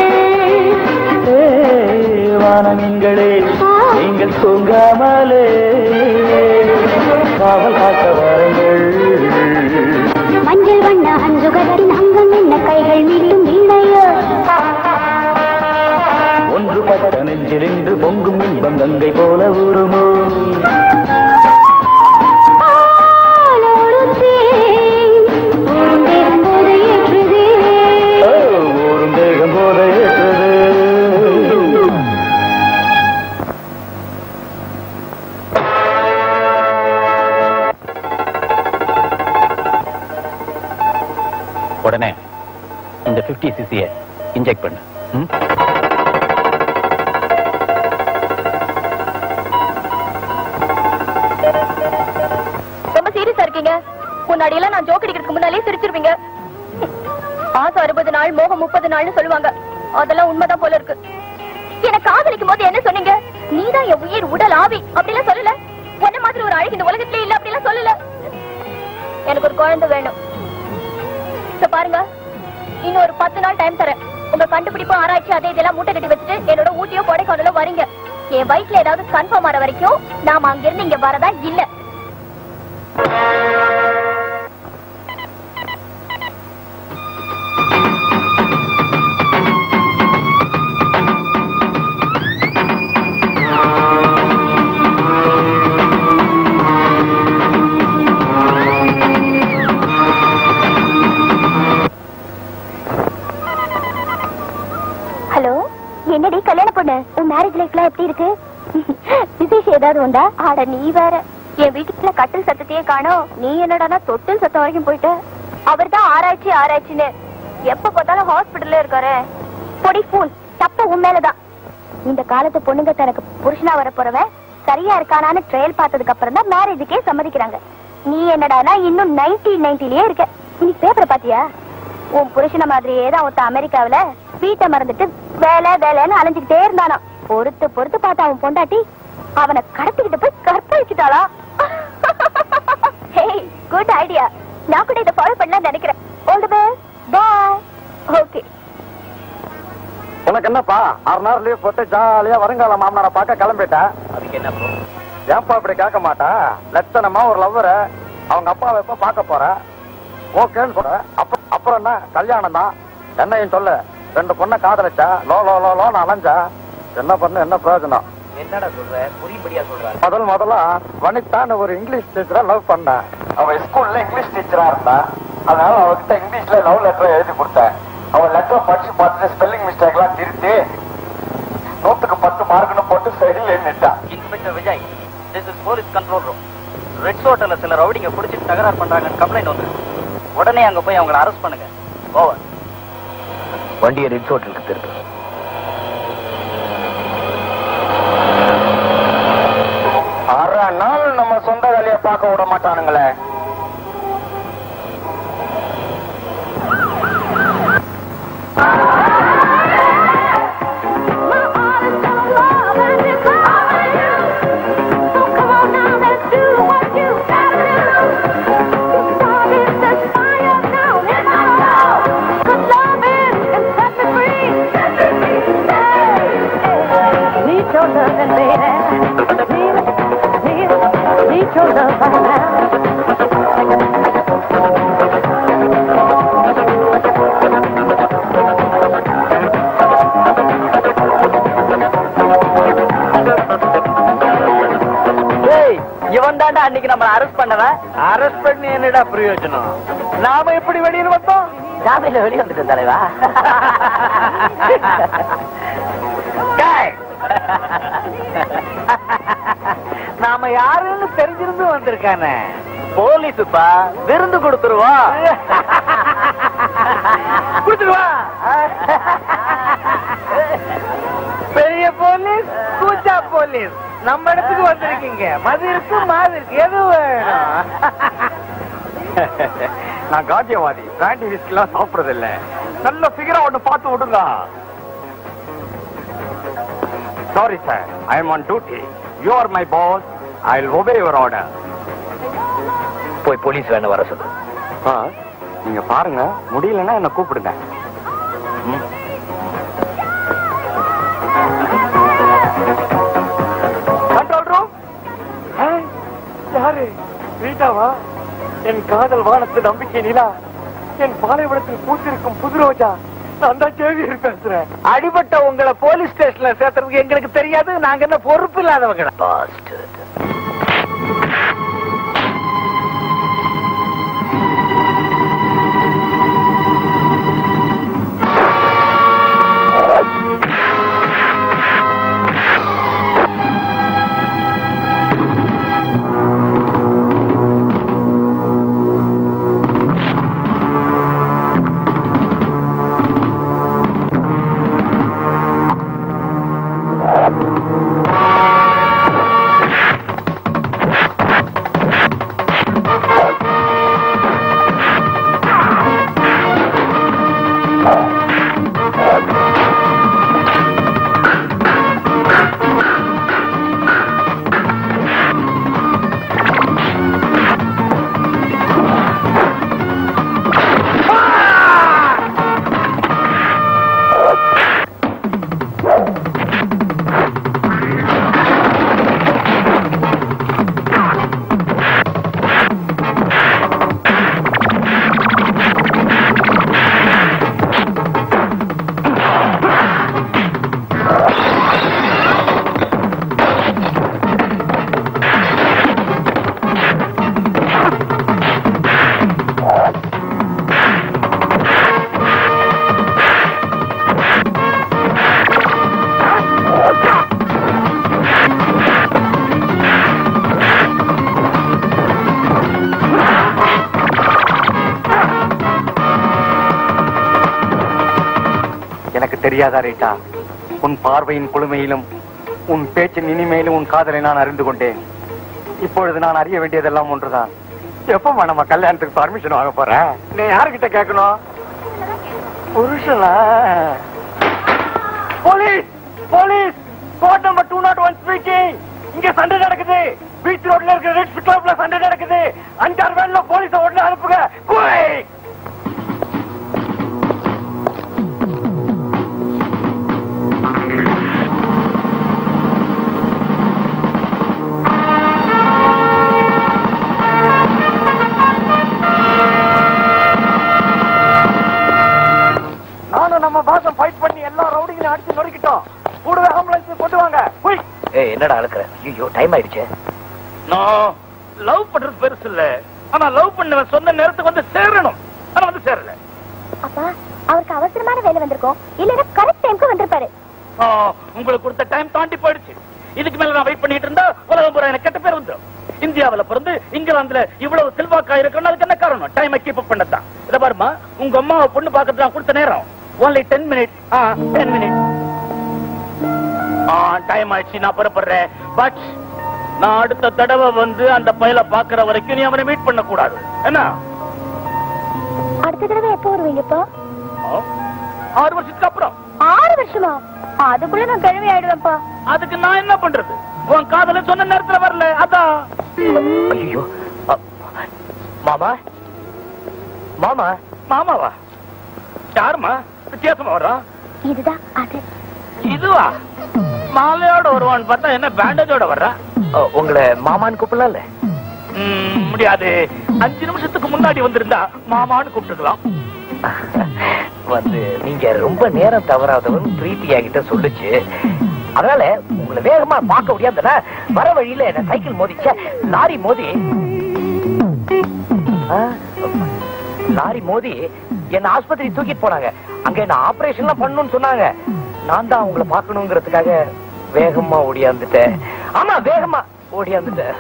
வானமீன்களே நீங்கள் தூங்காமலே காவல் காக்க வாருங்கள் மஞ்சள் வண்ண அஞ்சுகத்தின் அங்கம் என்ன கைகள் மீட்டும் வீணையோ ஒன்று பட்ட நெஞ்சிலின்று பொங்கும் இன்பம் கங்கை போல உருமோ ஆளோடு தேன் ஊர்ந்தேறும் போது ஏற்றுதே ஓ, ஊரும் தேகம் போல ஏற்றது உடனே இந்த 50 சிசியை இன்ஜெக்ட் பண்ணு ம்? ரொம்ப சீரியஸா இருக்கீங்க முன்னாடி எல்லாம் நான் ஜோக் அடிக்கிறதுக்கு முன்னாலே சிரிச்சிருவீங்க ஆசை அறுபது நாள் மோகம் முப்பது நாள்னு சொல்லுவாங்க அதெல்லாம் உண்மைதான் போல இருக்கு எனக்கு காதலிக்கும் போது என்ன சொன்னீங்க நீதான் என் உயிர் உடல் ஆவி அப்படிலாம் சொல்லல உன்ன மாதிரி ஒரு அழகு இந்த உலகத்திலே இல்ல அப்படிலாம் சொல்லல எனக்கு ஒரு குழந்தை வேணும் இப்ப பாருங்க இன்னும் ஒரு பத்து நாள் டைம் தரேன் உங்க கண்டுபிடிப்பு ஆராய்ச்சி அதே இதெல்லாம் மூட்டை கட்டி வச்சுட்டு என்னோட ஊட்டியோ கொடைக்கானலோ வரீங்க என் வயிற்றுல ஏதாவது கன்ஃபார்ம் ஆற வரைக்கும் நாம அங்கிருந்து இங்க வரதா இல்ல என்ன உன் மேரேஜ் லைஃப்லாம் எப்படி இருக்கு விசேஷம் ஏதாவது உண்டா ஆட நீ வேற என் வீட்டுக்குள்ள கட்டில் சத்தத்தையே காணோம் நீ என்னடானா தொட்டில் சத்தம் வரைக்கும் போயிட்ட அவர் தான் ஆராய்ச்சி ஆராய்ச்சின்னு எப்ப பார்த்தாலும் ஹாஸ்பிட்டல்ல இருக்காரு பொடி ஃபூல் தப்பு உன் மேலதான் இந்த காலத்து பொண்ணுங்க தனக்கு புருஷனா வர போறவன் சரியா இருக்கானான்னு ட்ரையல் பார்த்ததுக்கு அப்புறம் தான் மேரேஜுக்கே சம்மதிக்கிறாங்க நீ என்னடானா இன்னும் நைன்டீன் நைன்டிலயே இருக்க இன்னைக்கு பேப்பரை பாத்தியா உன் புருஷன மாதிரியே தான் ஒருத்த அமெரிக்காவுல வீட்டை மறந்துட்டு வேலை வேலைன்னு அலைஞ்சுக்கிட்டே இருந்தானா பொறுத்து பொறுத்து பார்த்த அவன் பொண்டாட்டி அவனை கடத்திக்கிட்டு போய் கற்பழிச்சுட்டாளா ஹேய் குட் ஐடியா நான் கூட இதை ஃபாலோ பண்ணலாம் நினைக்கிறேன் all the best boy okay உனக்கு என்னப்பா ஆறு நாள் லீவ் போட்டு ஜாலியா வருங்கால மாமனாரை பார்க்க கிளம்பிட்டேன் அதுக்கு என்ன ப்ரோ ஏன்பா இப்படி கேட்க மாட்டா லட்சணமா ஒரு லவ்வரை அவங்க அப்பாவை எப்ப பார்க்க போற ஓகேன்னு சொல்ற அப்ப அப்புறம் என்ன கல்யாணம் தான் என்னையும் சொல்லு ரெண்டு பொண்ணை காதலிச்சா லோ லோ லோ லோன்னு அலைஞ்சா என்ன பண்ண என்ன பிரயோஜனம் என்னடா சொல்ற புரியும்படியா சொல்ற முதல் முதல்ல வனிதான்னு ஒரு இங்கிலீஷ் டீச்சரை லவ் பண்ணேன் அவ ஸ்கூல்ல இங்கிலீஷ் டீச்சரா இருந்தா அதனால அவகிட்ட இங்கிலீஷ்ல லவ் லெட்டர் எழுதி கொடுத்தேன் அவ லெட்டர் படிச்சு பார்த்துட்டு ஸ்பெல்லிங் மிஸ்டேக் எல்லாம் திருத்தி நூத்துக்கு பத்து மார்க்னு போட்டு ஃபெயில் நிட்டான் inspector Vijay this is police control room red ஹோட்டல்ல சில ரவுடிங்க பிடிச்சி தகராறு பண்றாங்கன்னு கம்ப்ளைண்ட் வந்து உடனே அங்க போய் அவங்கள அரெஸ்ட் பண்ணுங்க ஓவர் வண்டியை ரிட்ஸ் ஹோட்டலுக்கு திருப்பு அரை நாள் நம்ம சொந்த வேலையை பார்க்க விட மாட்டானுங்களே Need your loving, baby. Need, need, need your love right now. இவன் தாண்டா அன்னைக்கு நம்ம அரெஸ்ட் பண்ணவன் அரெஸ்ட் பண்ணி என்னடா பிரயோஜனம் நாம எப்படி வெளியில் வந்தோம் ஜாமீன்ல வெளியே வந்துட்டு தலைவா டேய். நாம யாருன்னு தெரிஞ்சிருந்து வந்திருக்கானே போலீஸுப்பா விருந்து கொடுத்துருவோம் குடுத்துருவா பெரிய போலீஸ் கூச்சா போலீஸ் நம்ம இடத்துக்கு வந்திருக்கீங்க மது இருக்கு மாது இருக்கு எது வேணும் நான் காந்தியவாதி பிராண்டி விஸ்கிலாம் சாப்பிடுறது இல்ல நல்ல ஃபிகரா ஒண்ணு பார்த்து விடுங்க sorry sir I am on duty you are my boss I will obey your order போய் போலீஸ் வேணும் வர சொல்லு நீங்க பாருங்க முடியலன்னா என்ன கூப்பிடுங்க கண்ட்ரோல் ரூம் யாரு ரீட்டாவா என் காதல் வானத்து நம்பிக்கை நிலா என் பாலைவனத்தில் பூத்திருக்கும் புது ரோஜா நான் தான் சேவியர் பேசுறேன் அடிபட்ட உங்களை போலீஸ் ஸ்டேஷன்ல சேர்த்துறதுக்கு எங்களுக்கு தெரியாது நாங்க என்ன பொறுப்பு இல்லாதவங்க Bastard. தெரியாதா ரீட்டா உன் பார்வையின் குளுமையிலும் உன் பேச்சின் இனிமையிலும் உன் காதலை நான் அறிந்து கொண்டேன் இப்பொழுது நான் அறிய வேண்டியதெல்லாம் ஒன்றுதான் எப்பமா நம்ம கல்யாணத்துக்கு பர்மிஷன் வாங்க போற நீ யாருகிட்ட கேட்கணும் புருஷனா police police code number two not one speaking இங்க சண்டை நடக்குது பீச் ரோட்ல இருக்கிற ரெட் கிளப்ல சண்டை நடக்குது அஞ்சாறு வேன்ல போலீஸ உடனே அனுப்புங்க Quick! நானும் நம்ம பாசம் ஃபைட் பண்ணி எல்லா ரவுடிங்களையும் அடிச்சு நொறுக்கிட்டோம் கூடவே ஆம்புலன்ஸ் கொண்டு வாங்க போய் ஏய் என்னடா அழுக்குற ஐயோ டைம் ஆயிடுச்சு நான் லவ் பண்றது பெருசு இல்ல ஆனா லவ் பண்ணவன் சொன்ன நேரத்துக்கு வந்து சேரணும் ஆனா வந்து சேரல அப்பா அவருக்கு அவசரமான வேலை வந்திருக்கும் இல்லைன்னா கரெக்ட் டைம்க்கு வந்திருப்பாரு ஆ, உங்களுக்கு கொடுத்த டைம் தாண்டி போயிடுச்சு இதுக்கு மேல நான் வெயிட் பண்ணிட்டு இருந்தா உலகம் பூரா எனக்கு கெட்ட பேர் வந்துடும் இந்தியாவுல பிறந்து இங்கிலாந்துல இவ்வளவு செல்வாக்கா இருக்கணும் அதுக்கு என்ன காரணம் டைமை கீப் அப் பண்ணதான் இத பாருமா உங்க அம்மா பொண்ணு பாக்கிறது நான் கொடுத்த நேரம் only ten minute ten minute time ஆயிடுச்சு நான் புறப்படுறேன் பட் நான் அடுத்த தடவை வந்து அந்த பயல பாக்குற வரைக்கும் நீ அவனை மீட் பண்ண கூடாது என்ன அடுத்த தடவை எப்போ வருவீங்கப்பா ஆ, ஆறு வருஷத்துக்கு அப்புறம் ஆறு வருஷமா அதுக்குள்ள நான் கிழவி ஆயிடுவேன்ப்பா அதுக்கு நான் என்ன பண்றது உன் காதல சொன்ன நேரத்துல வரல அதான் ஐயோ மாமா மாமா மாமாவா யாருமா வித்தியாசமா வர்றான் இதுதான் அது இதுவா மாலையோட வருவான்னு பார்த்தா என்ன பேண்டேஜோட வர்றா அ, உங்களை மாமான்னு கூப்பிடலாம்ல ம், முடியாது அஞ்சு நிமிஷத்துக்கு முன்னாடி வந்திருந்தா மாமான்னு கூப்பிட்டுக்கலாம் வந்து நீங்க ரொம்ப நேரம் தவறாதவன் பிரீத்தி என்கிட்ட சொல்லுச்சு அதனால உங்களை வேகமா பார்க்க முடியாதுன்னா வர வழியில என்ன சைக்கிள் மோதிச்ச லாரி மோதி ஆ, லாரி மோதி என்ன ஆஸ்பத்திரி தூக்கிட்டு போனாங்க அங்க என்ன ஆபரேஷன்லாம் பண்ணணும்னு சொன்னாங்க நான் தான் உங்களை பார்க்கணுங்கிறதுக்காக வேகமா ஓடியாந்துட்டேன் ஆமா வேகமா ஓடியாந்துட்டேன்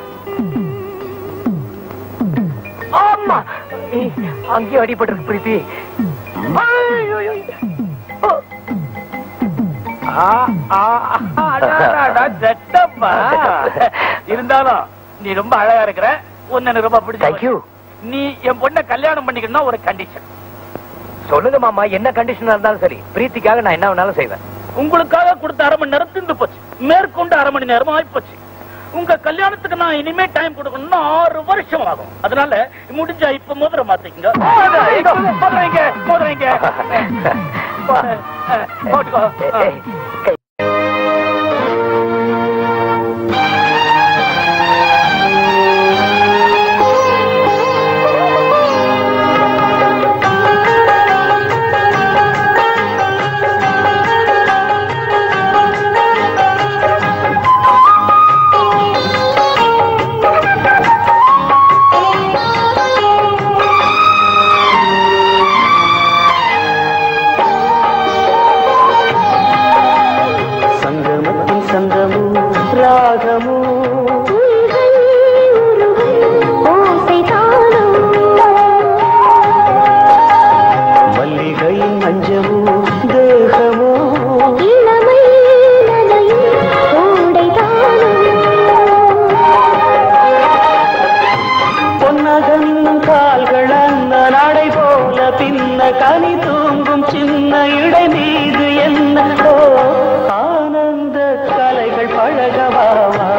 ஆமா ஏய், அங்கேயும் அடிபட்டிருக்கு பிரீத்தி ஐயோ, ஓ. ஆ, ஆ, அடாடாடா, ஜட்டப்பா. இருந்தாலும் நீ ரொம்ப அழகா இருக்கிற உன்னை எனக்கு ரொம்ப Thank பிடிச்ச you. நீ என் பொண்ணை கல்யாணம் பண்ணிக்கணும்னா ஒரு கண்டிஷன் சொல்லுங்க மாமா என்ன கண்டிஷனா இருந்தாலும் சரி பிரீத்திக்காக நான் என்ன வேணாலும் செய்வேன் உங்களுக்காக கொடுத்த அரை மணி நேரம் திண்டு போச்சு மேற்கொண்டு அரை மணி நேரம் ஆயிப்போச்சு உங்க கல்யாணத்துக்கு நான் இனிமே டைம் கொடுக்கணும்னா ஆறு வருஷம் ஆகும் அதனால முடிஞ்சா இப்ப மோதிர மாத்திக்கங்க மோதிரங்க மோதிரங்க போட்டுக்கோ ஏய், கை- சங்கமத்தின் சங்கமோ ராகமோ மல்லிகையின் மஞ்சமோ தேகமோ பொன்னகன் கால்கள் அன்ன நடை போல பின்ன கனி தூங்கும் சின்ன இடை மீது என்ன ஓ, ஆனந்த கலைகள் பழகவாவா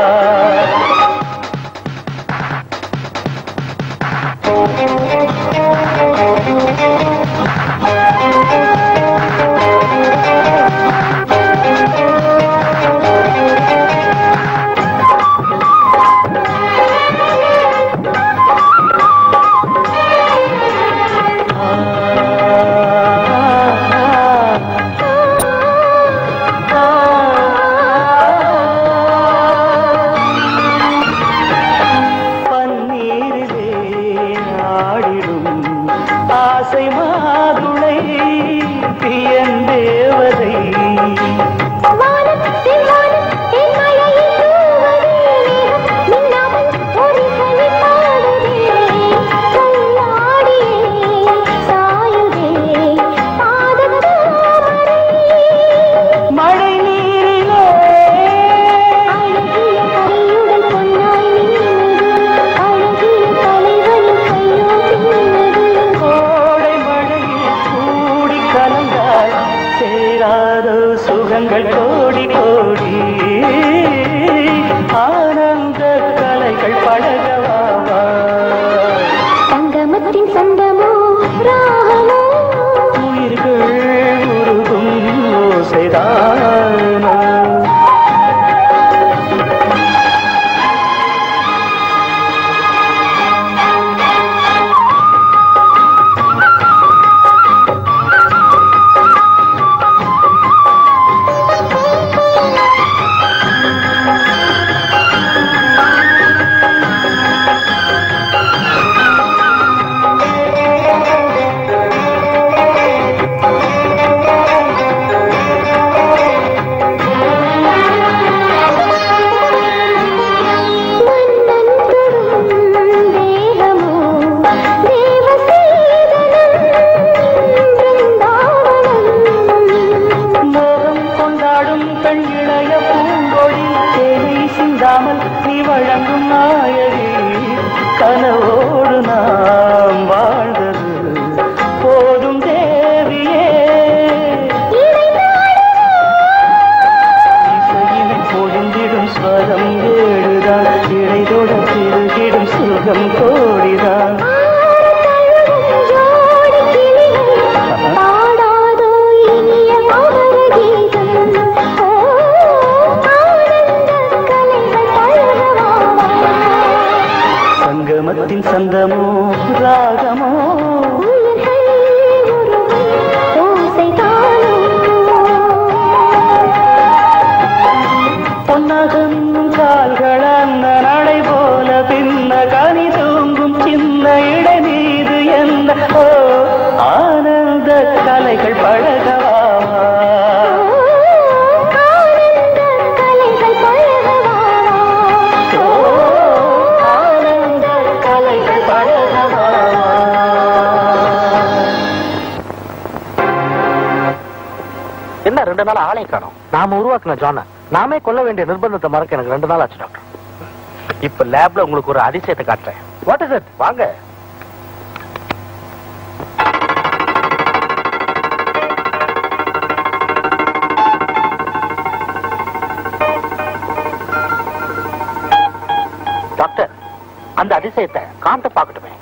பன்னீரிலே ஆடிடும் ஆசை மாதுளை பியன் தேவதை சாயுதே பாதத்தாமரை ராகமோ உயிர்கள் உருகும் ஓசைதானோ தேகமோ மோகம் கொண்டாடும் பெண் இளைய பூங்கொடி தேனை சிந்தாமல் நீ வழங்கும் நாயகி கனவோடு நாம் வாழ்ந்தது போதும் தேவியே இசையினை பொழிந்திடும் ஸ்வரம் ஏழுதான் இடைதொட திருகிடும் சுகம் கோடிதான் பாடாதோ இனிய மகர கீதம் ஓ ஆனந்த கலைகள் பழகவாவா சங்கமத்தின் சந்தமோ ராகமோ பொன்னகம் கால்கள் அந்த நடை போல பின்ன கனி தூங்கும் சின்ன இடை மீது என்ன ஓ ஆனந்த கலைகள் பழகவா ஓ, ஆனந்த கலைகள் பழகவா என்ன ரெண்டு நாள் ஆளே காணோம் நாம உருவாக்குன ஜான நாமே கொல்ல வேண்டிய நிர்பந்தத்தை மறக்க எனக்கு ரெண்டு நாள் ஆச்சு டாக்டர் இப்ப லேப்ல உங்களுக்கு ஒரு அதிசயத்தை காட்டுறேன் வாட் இஸ் இட் வாங்க டாக்டர் அந்த அதிசயத்தை காந்த பார்க்கட்டுமே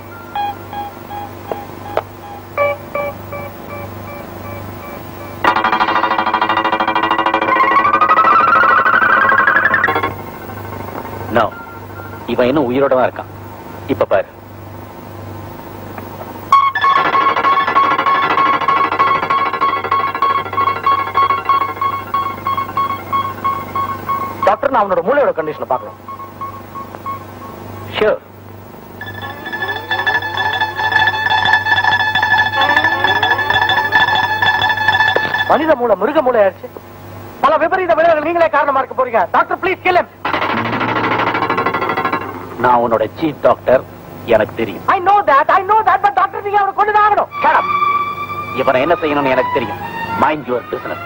நோ இவன் இன்னும் உயிரோட தான் இருக்கான் இப்ப பாரு டாக்டர் நான் அவனோட மூளையோட கண்டிஷனை பார்க்கணும் ஷூர் மனித மூளை மிருக மூளை ஆயிடுச்சு பல விபரீத விளைவுகள் நீங்களே காரணமா இருக்க போறீங்க டாக்டர் ப்ளீஸ் கில் நான் உன்னோட சீஃப் டாக்டர் எனக்கு தெரியும் I know that I know that but doctor நீங்க அவனை கொண்டு ஆகணும் Shut up. இவனை என்ன செய்யணும்னு எனக்கு தெரியும் மைண்ட் யுவர் பிசினஸ்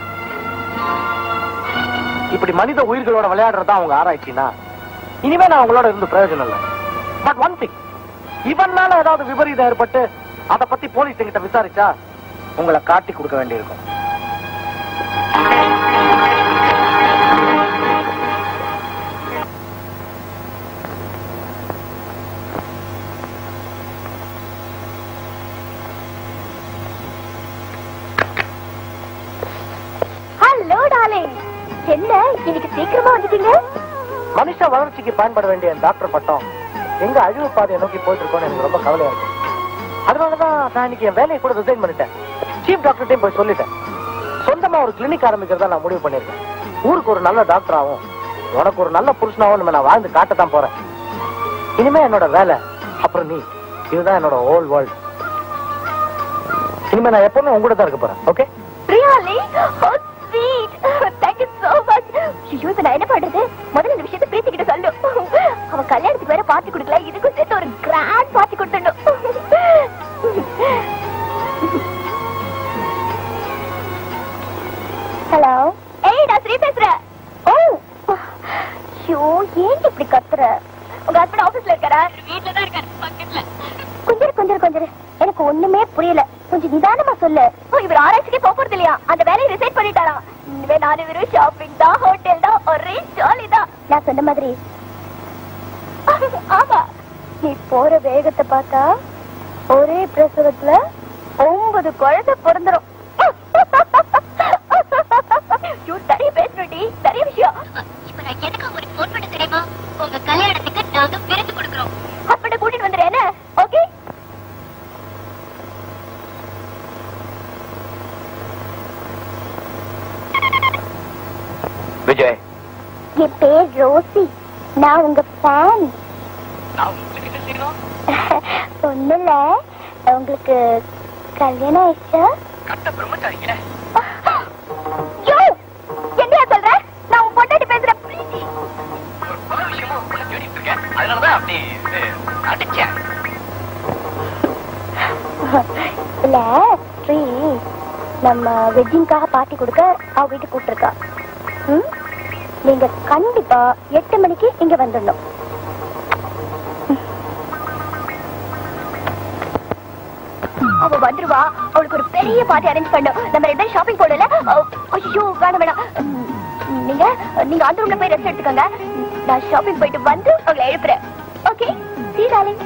இப்படி மனித உயிர்களோட விளையாடுறதா அவங்க ஆராய்ச்சினா இனிமே நான் உங்களோட இருந்து பிரயோஜனம் இல்லை பட் ஒன் திங் இவனால ஏதாவது விபரீதம் ஏற்பட்டு அத பத்தி போலீஸ் கிட்ட விசாரிச்சா உங்களை காட்டி கொடுக்க வேண்டியிருக்கும் ஹலோ டார்லிங் என்ன இன்னைக்கு சீக்கிரமா வந்துட்டீங்க மனுஷ வளர்ச்சிக்கு பயன்பட வேண்டிய டாக்டர் பட்டம் எங்க அழிவு பாதையை நோக்கி போயிட்டு இருக்கோம்னு எனக்கு ரொம்ப கவலையா இருக்கு அதனாலதான் நான் இன்னைக்கு என் வேலையை கூட ரிசைன் பண்ணிட்டேன் சீஃப் டாக்டர்கிட்டையும் போய் சொல்லிட்டேன் சொந்தமா ஒரு கிளினிக் ஆரம்பிக்கிறதா நான் முடிவு பண்ணிருக்கேன் ஊருக்கு ஒரு நல்ல டாக்டர் ஆகும் உனக்கு ஒரு நல்ல புருஷனாவும் நம்ம நான் வாழ்ந்து காட்டத்தான் போறேன் இனிமே என்னோட வேலை அப்புறம் நீ இதுதான் என்னோட ஹோல் வேர்ல்ட் இனிமே நான் எப்பவுமே உங்க கூட தான் இருக்க போறேன் okay really oh sweet thank you so much ஐயோ இப்ப நான் என்ன பண்றது முதல்ல இந்த விஷயத்தை பேசிக்கிட்டு சொல்லு அவன் கல்யாணத்துக்கு வேற பார்ட்டி கொடுக்கல இதுக்கும் சேர்த்து ஒரு கிராண்ட் பார்ட்டி கொடுத்துடணும் ஹலோ ஏய் நான் ஸ்ரீ பேசுறேன் ஓ ஐயோ ஏன் இப்படி கத்துற உங்க ஹஸ்பண்ட் ஆபீஸ்ல இருக்காரா வீட்ல தான் இருக்காரு பக்கத்துல கொஞ்சம் கொஞ்சம் கொஞ்சம் எனக்கு ஒண்ணுமே புரியல கொஞ்சம் நிதானமா சொல்லு ஓ இவர் ஆராய்ச்சிக்கே போக போறது இல்லையா அந்த வேலையை ரிசைன் பண்ணிட்டாராம் இனிமே நானும் வெறும் ஷாப்பிங் தான் ஹோட்டல் தான் ஒரே ஜாலி தான் நான் சொன்ன மாதிரி ஆமா நீ போற வேகத்தை பார்த்தா ஒரே பிரசவத்துல ஒன்பது குழந்தை பிறந்துரும் ஐயோ, நிறைய பேசுறடி நிறைய விஷயம் இப்ப நான் எதுக்கு உங்களுக்கு போன் பண்ண தெரியுமா உங்க கல்யாணத்துக்கு நாங்க விருந்து கொடுக்குறோம் அப்படி கூட்டிட்டு வந்துடுறேன் என்ன ஓகே விஜய் என் பேர் ரோசி நான் உங்க ஃபேன் ஒண்ணுல உங்களுக்கு கல்யாணம் ஆயிடுச்சா யோ, என்னையா சொல்ற நான் உன் பொண்டாட்டி பேசுறேன் பிரீத்தி. இல்ல ஸ்ரீ நம்ம வெட்டிங்காக பார்ட்டி கொடுக்க அவ வீட்டுக்கு கூப்பிட்டுருக்கா ம்? நீங்க கண்டிப்பா எட்டு மணிக்கு இங்க வந்துடணும் அவ வந்துருவா அவளுக்கு ஒரு பெரிய பார்ட்டி அரேஞ்ச் பண்ணும் நம்ம ரெண்டு ஷாப்பிங் போடல ஐயோ வேணாம் வேணாம் ம், நீங்க நீங்க அந்த ரூம்ல போய் ரெஸ்ட் எடுத்துக்கோங்க நான் ஷாப்பிங் போயிட்டு வந்து அவங்களை எழுப்புறேன் ஓகே சீ டார்லிங்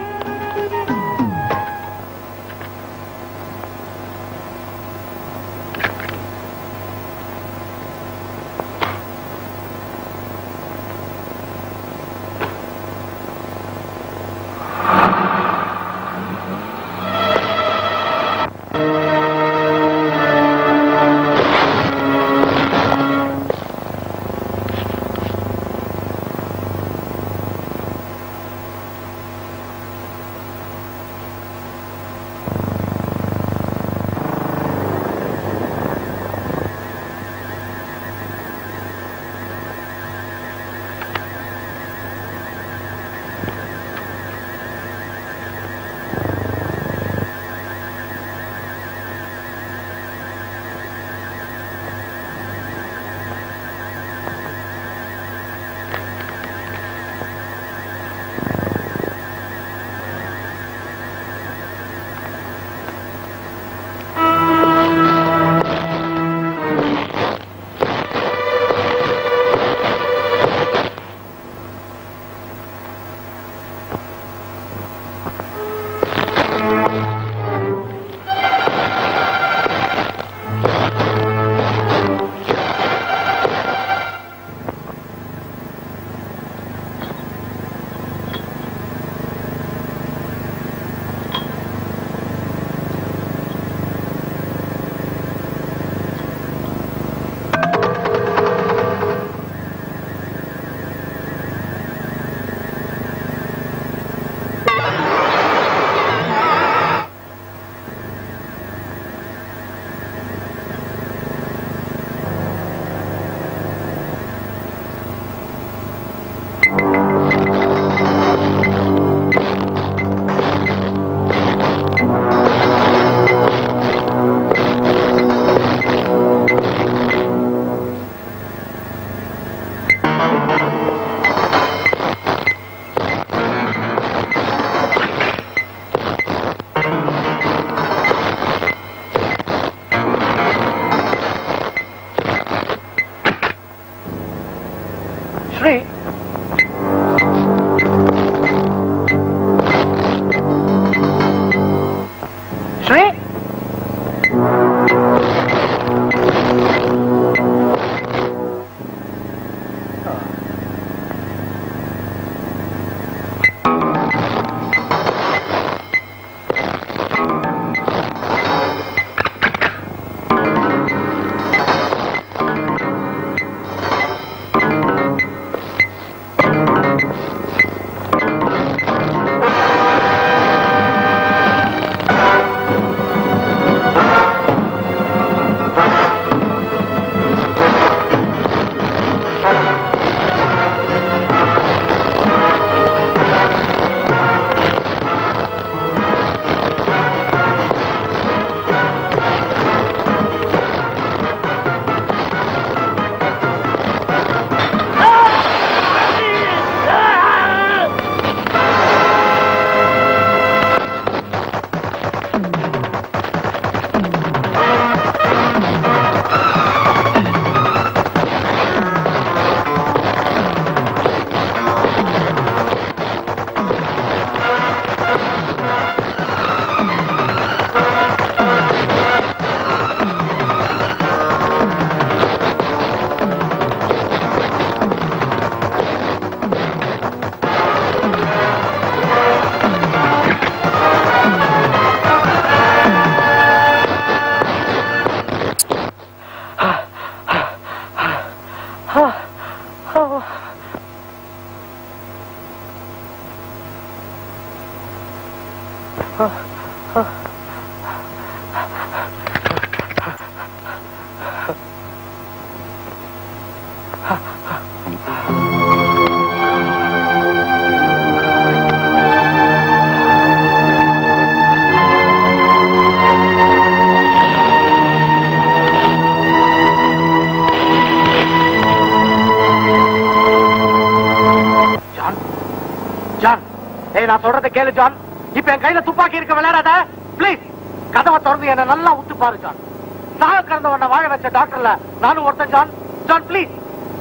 சொல்றத கேளு ஜான் இப்ப என் கையில துப்பாக்கி இருக்க விளையாடாத ப்ளீஸ் கதவை திறந்து என்ன நல்லா உத்து பாரு ஜான் சாக கிடந்தவன வாழ வச்ச டாக்டர்ல நானும் ஒருத்தன் ஜான் ஜான் ப்ளீஸ்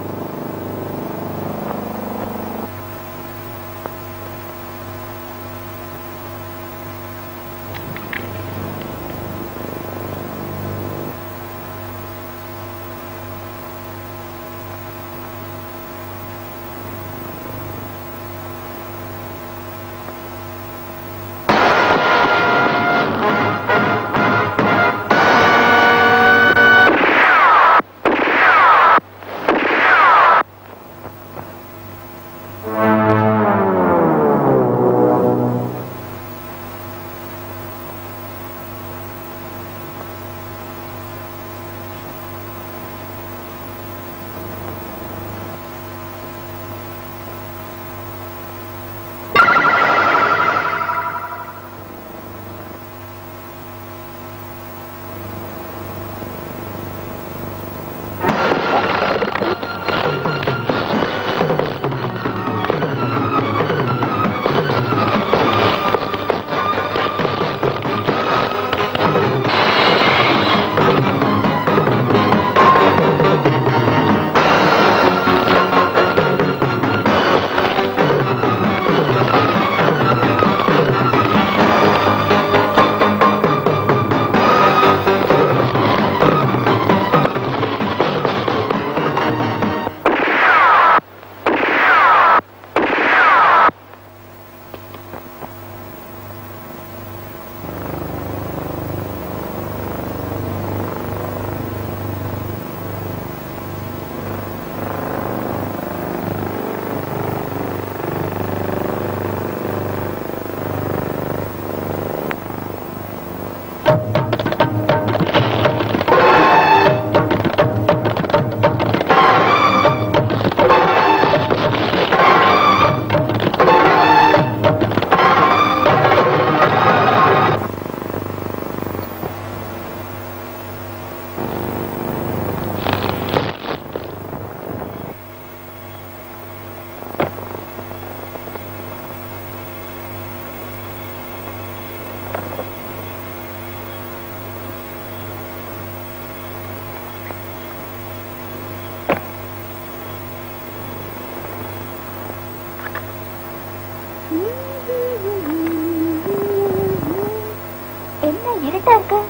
என்ன இருட்டா இருக்கு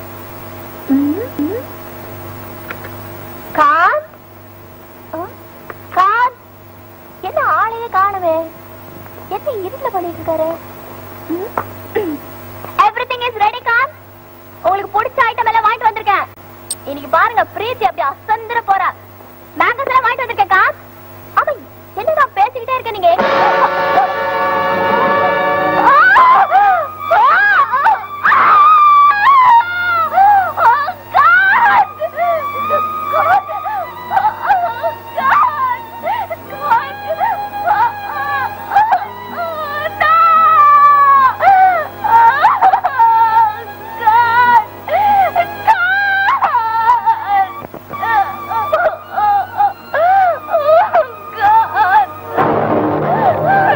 ம், ம். காந்த் ஆ, காந்த் என்ன ஆளையே காணவே என்ன இருட்டுல பண்ணிட்டு இருக்காரு எவ்ரிதிங் இஸ் ரெடி காந்த் உங்களுக்கு பிடிச்ச ஐட்டம் எல்லாம் வாங்கிட்டு வந்திருக்கேன் இன்னைக்கு பாருங்க பிரீத்தி அப்படி அசந்திர போறா மேங்கஸ் எல்லாம் வாங்கிட்டு வந்திருக்கேன் காந்த் ஆமா என்னடா பேசிக்கிட்டே இருக்க நீங்க God!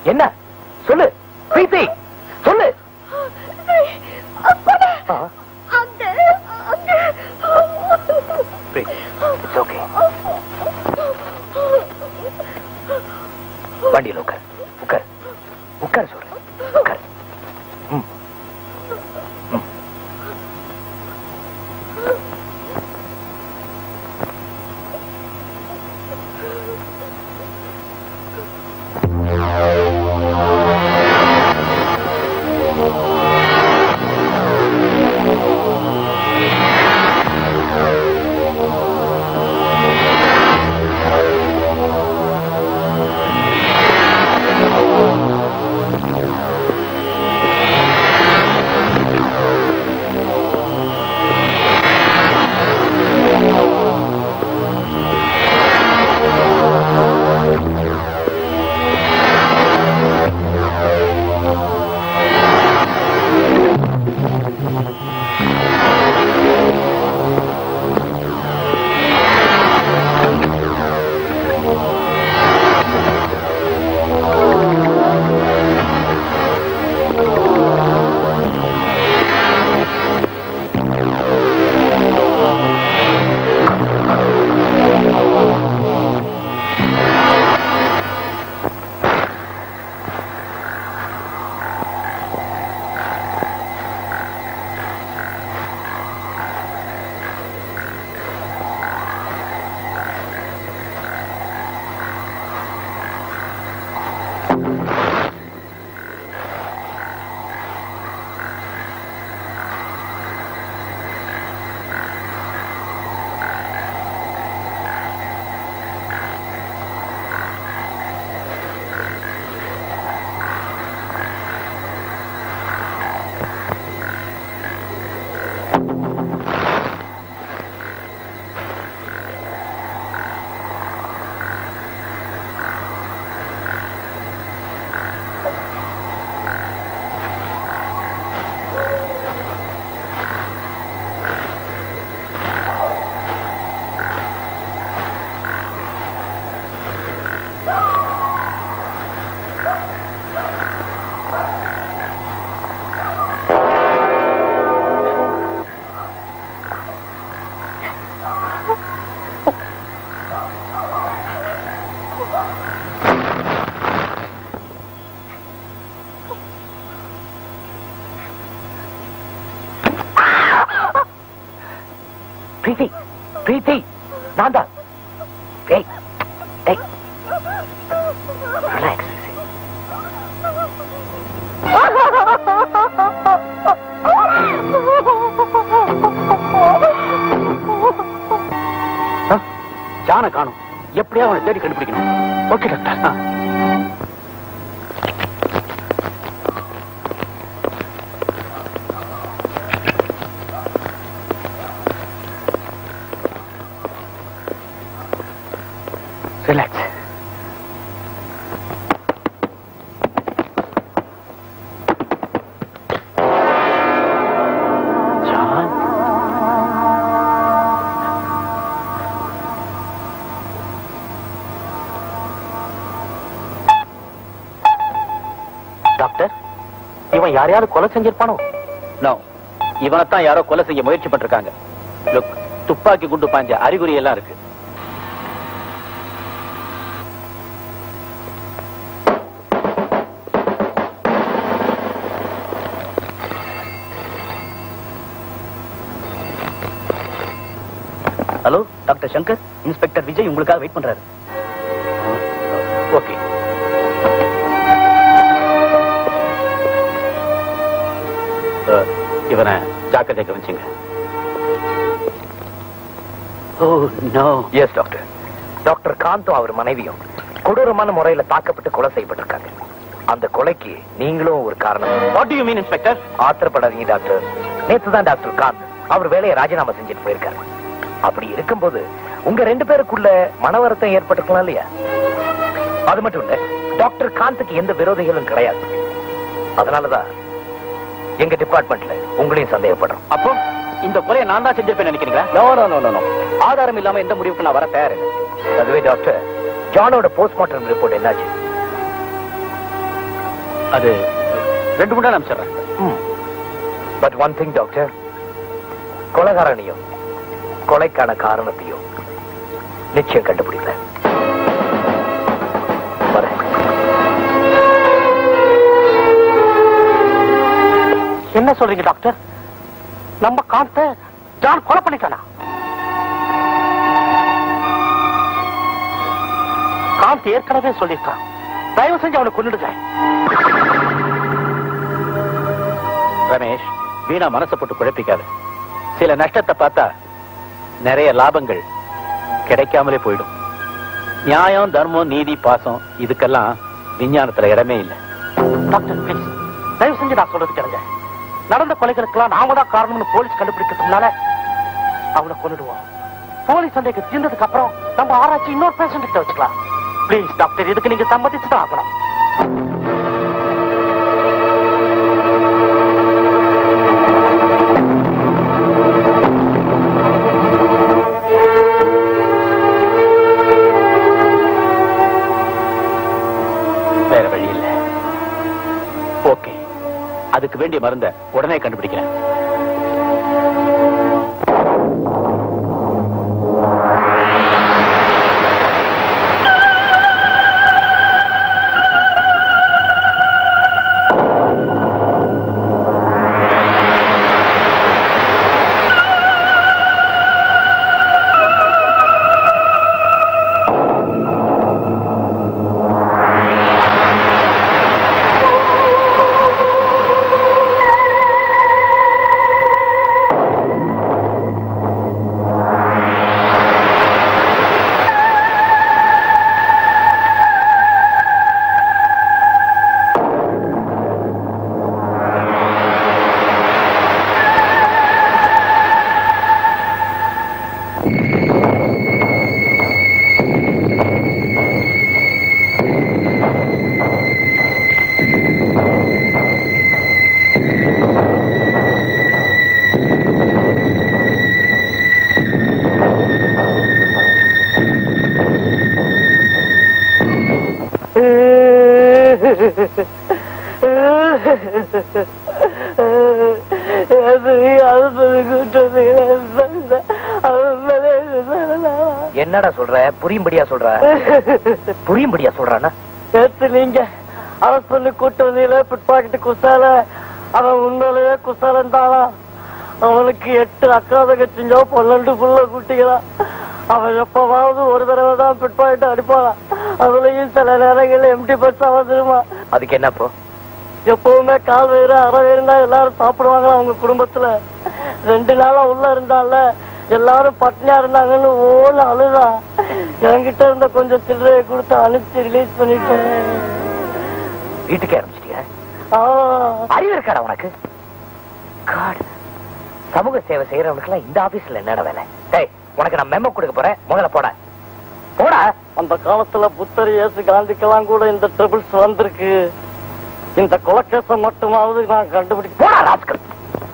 என்ன சொல்லு பிரீத்தி சொல்லு ஆ, பிரீத்தி இட்ஸ் ஓகே வண்டியில் உட்கார் உட்கார் உட்கார் சொல்றேன் உட்கார் ம் ம். பிரீத்தி பிரீத்தி நான் தான் டேய் டேய் ரிலாக்ஸ் ஜான காணும் எப்படியா அவனை தேடி கண்டுபிடிக்கணும் okay doctor relax John doctor இவன் யாரையாவது கொலை செஞ்சிருப்பானோ நோ இவனைத்தான் யாரோ கொலை செய்ய முயற்சி பண்றாங்க லுக் துப்பாக்கி குண்டு பாஞ்ச அறிகுறி எல்லாம் இருக்கு hello doctor Shankar inspector Vijay உங்களுக்காக வெயிட் பண்றாரு ஓகே இவனை ஜாக்கிரதை கவனிச்சுங்க oh no yes doctor doctor காந்தும் அவர் மனைவியும் கொடூரமான முறையில தாக்கப்பட்டு கொலை செய்யப்பட்டிருக்காங்க அந்த கொலைக்கு நீங்களும் ஒரு காரணம் வாட் யூ மீன் இன்ஸ்பெக்டர் ஆத்திரப்படாதீங்க டாக்டர் நேத்து தான் டாக்டர் காந்த் அவர் வேலையை ராஜினாமா செஞ்சுட்டு போயிருக்காரு அப்படி இருக்கும்போது உங்க ரெண்டு பேருக்குள்ள மனவருத்தம் ஏற்பட்டிருக்கலாம் இல்லையா அது மட்டும் இல்ல டாக்டர் காந்துக்கு எந்த விரோதிகளும் கிடையாது அதனாலதான் எங்க டிபார்ட்மெண்ட்ல உங்களையும் சந்தேகப்படுறோம் அப்போ இந்த கொலையை நான் தான் செஞ்சிருப்பேன் நினைக்கிறீங்களா நோ நோ நோ நோ ஆதாரம் இல்லாம எந்த முடிவுக்கு நான் வர தயார் அதுவே டாக்டர் ஜானோட போஸ்ட்மார்ட்டம் ரிப்போர்ட் என்னாச்சு அது ரெண்டு மூணு நாள் அனுப்பிச்சிடுறேன் பட் ஒன் திங் டாக்டர் கொலைகாரனையும் கொலைக்கான காரணத்தையும் நிச்சயம் கண்டுபிடிப்பேன் வரேன் என்ன சொல்றீங்க டாக்டர் நம்ம காந்த ஜான் கொலை பண்ணிட்டானா காந்த் ஏற்கனவே சொல்லியிருக்கான் தயவு செஞ்சு அவனை கொன்னுடுங்க ரமேஷ் வீணா மனசை போட்டு குழப்பிக்காத சில நஷ்டத்தை பார்த்தா நிறைய லாபங்கள் கிடைக்காமலே போயிடும் நியாயம் தர்மம் நீதி பாசம் இதுக்கெல்லாம் விஞ்ஞானத்துல இடமே இல்லை டாக்டர் ப்ளீஸ் தயவு செஞ்சு நான் சொல்றது கேளுங்க நடந்த கொலைகளுக்கெல்லாம் நாம தான் காரணம்னு போலீஸ் கண்டுபிடிக்கிறதுனால அவனை கொன்னுடுவோம் போலீஸ் சந்தேகம் தீர்ந்ததுக்கு அப்புறம் நம்ம ஆராய்ச்சி இன்னொரு பேஷண்ட் கிட்ட வச்சுக்கலாம் ப்ளீஸ் டாக்டர் இதுக்கு நீங்க சம்மதிச்சு தான் ஆகணும் வேற வழி இல்ல ஓகே அதுக்கு வேண்டிய மருந்த உடனே கண்டுபிடிக்கிறேன் என்னடா சொல்ற புரியும்படியா சொல்ற புரியும்படியா சொல்றானா நேத்து நீங்க அரசு பண்ணி கூட்டு வந்தீங்களே பிட்பாக்கெட்டு குசால அவன் உண்மையிலேயே குசாலன் தானா அவனுக்கு எட்டு அக்கா தங்கச்சிங்க பன்னெண்டு புள்ள குட்டிகளா அவன் எப்பவாவது ஒரு தடவை தான் பிட்பாக்கெட்டு அடிப்பானா அதுலயும் சில நேரங்கள்ல எம்டி பஸ் வந்துருமா அதுக்கு என்னப்போ எப்பவுமே கால் வேறு அரை வேறுனா எல்லாரும் சாப்பிடுவாங்களா அவங்க குடும்பத்துல ரெண்டு நாளா உள்ள இருந்தால எல்லாரும் பட்னியா இருந்தாங்கன்னு ஓன்னு அழுதா என்கிட்ட இருந்த கொஞ்சம் சில்லறையை கொடுத்து அனுப்பிச்சு ரிலீஸ் பண்ணிட்டேன் வீட்டுக்கே ஆரம்பிச்சிட்டியா அறிவு இருக்காடா உனக்கு God. சமூக சேவை செய்யறவனுக்கு எல்லாம் இந்த ஆபீஸ்ல என்னடா வேலை டேய் உனக்கு நான் மெமோ கொடுக்க போறேன் முதல்ல போட போடா அந்த காலத்துல புத்தர் இயேசு காந்திக்கெல்லாம் கூட இந்த ட்ரிபிள்ஸ் வந்திருக்கு இந்த கொலக்கேச மட்டுமாவது நான் கண்டுபிடிக்க போடா rascal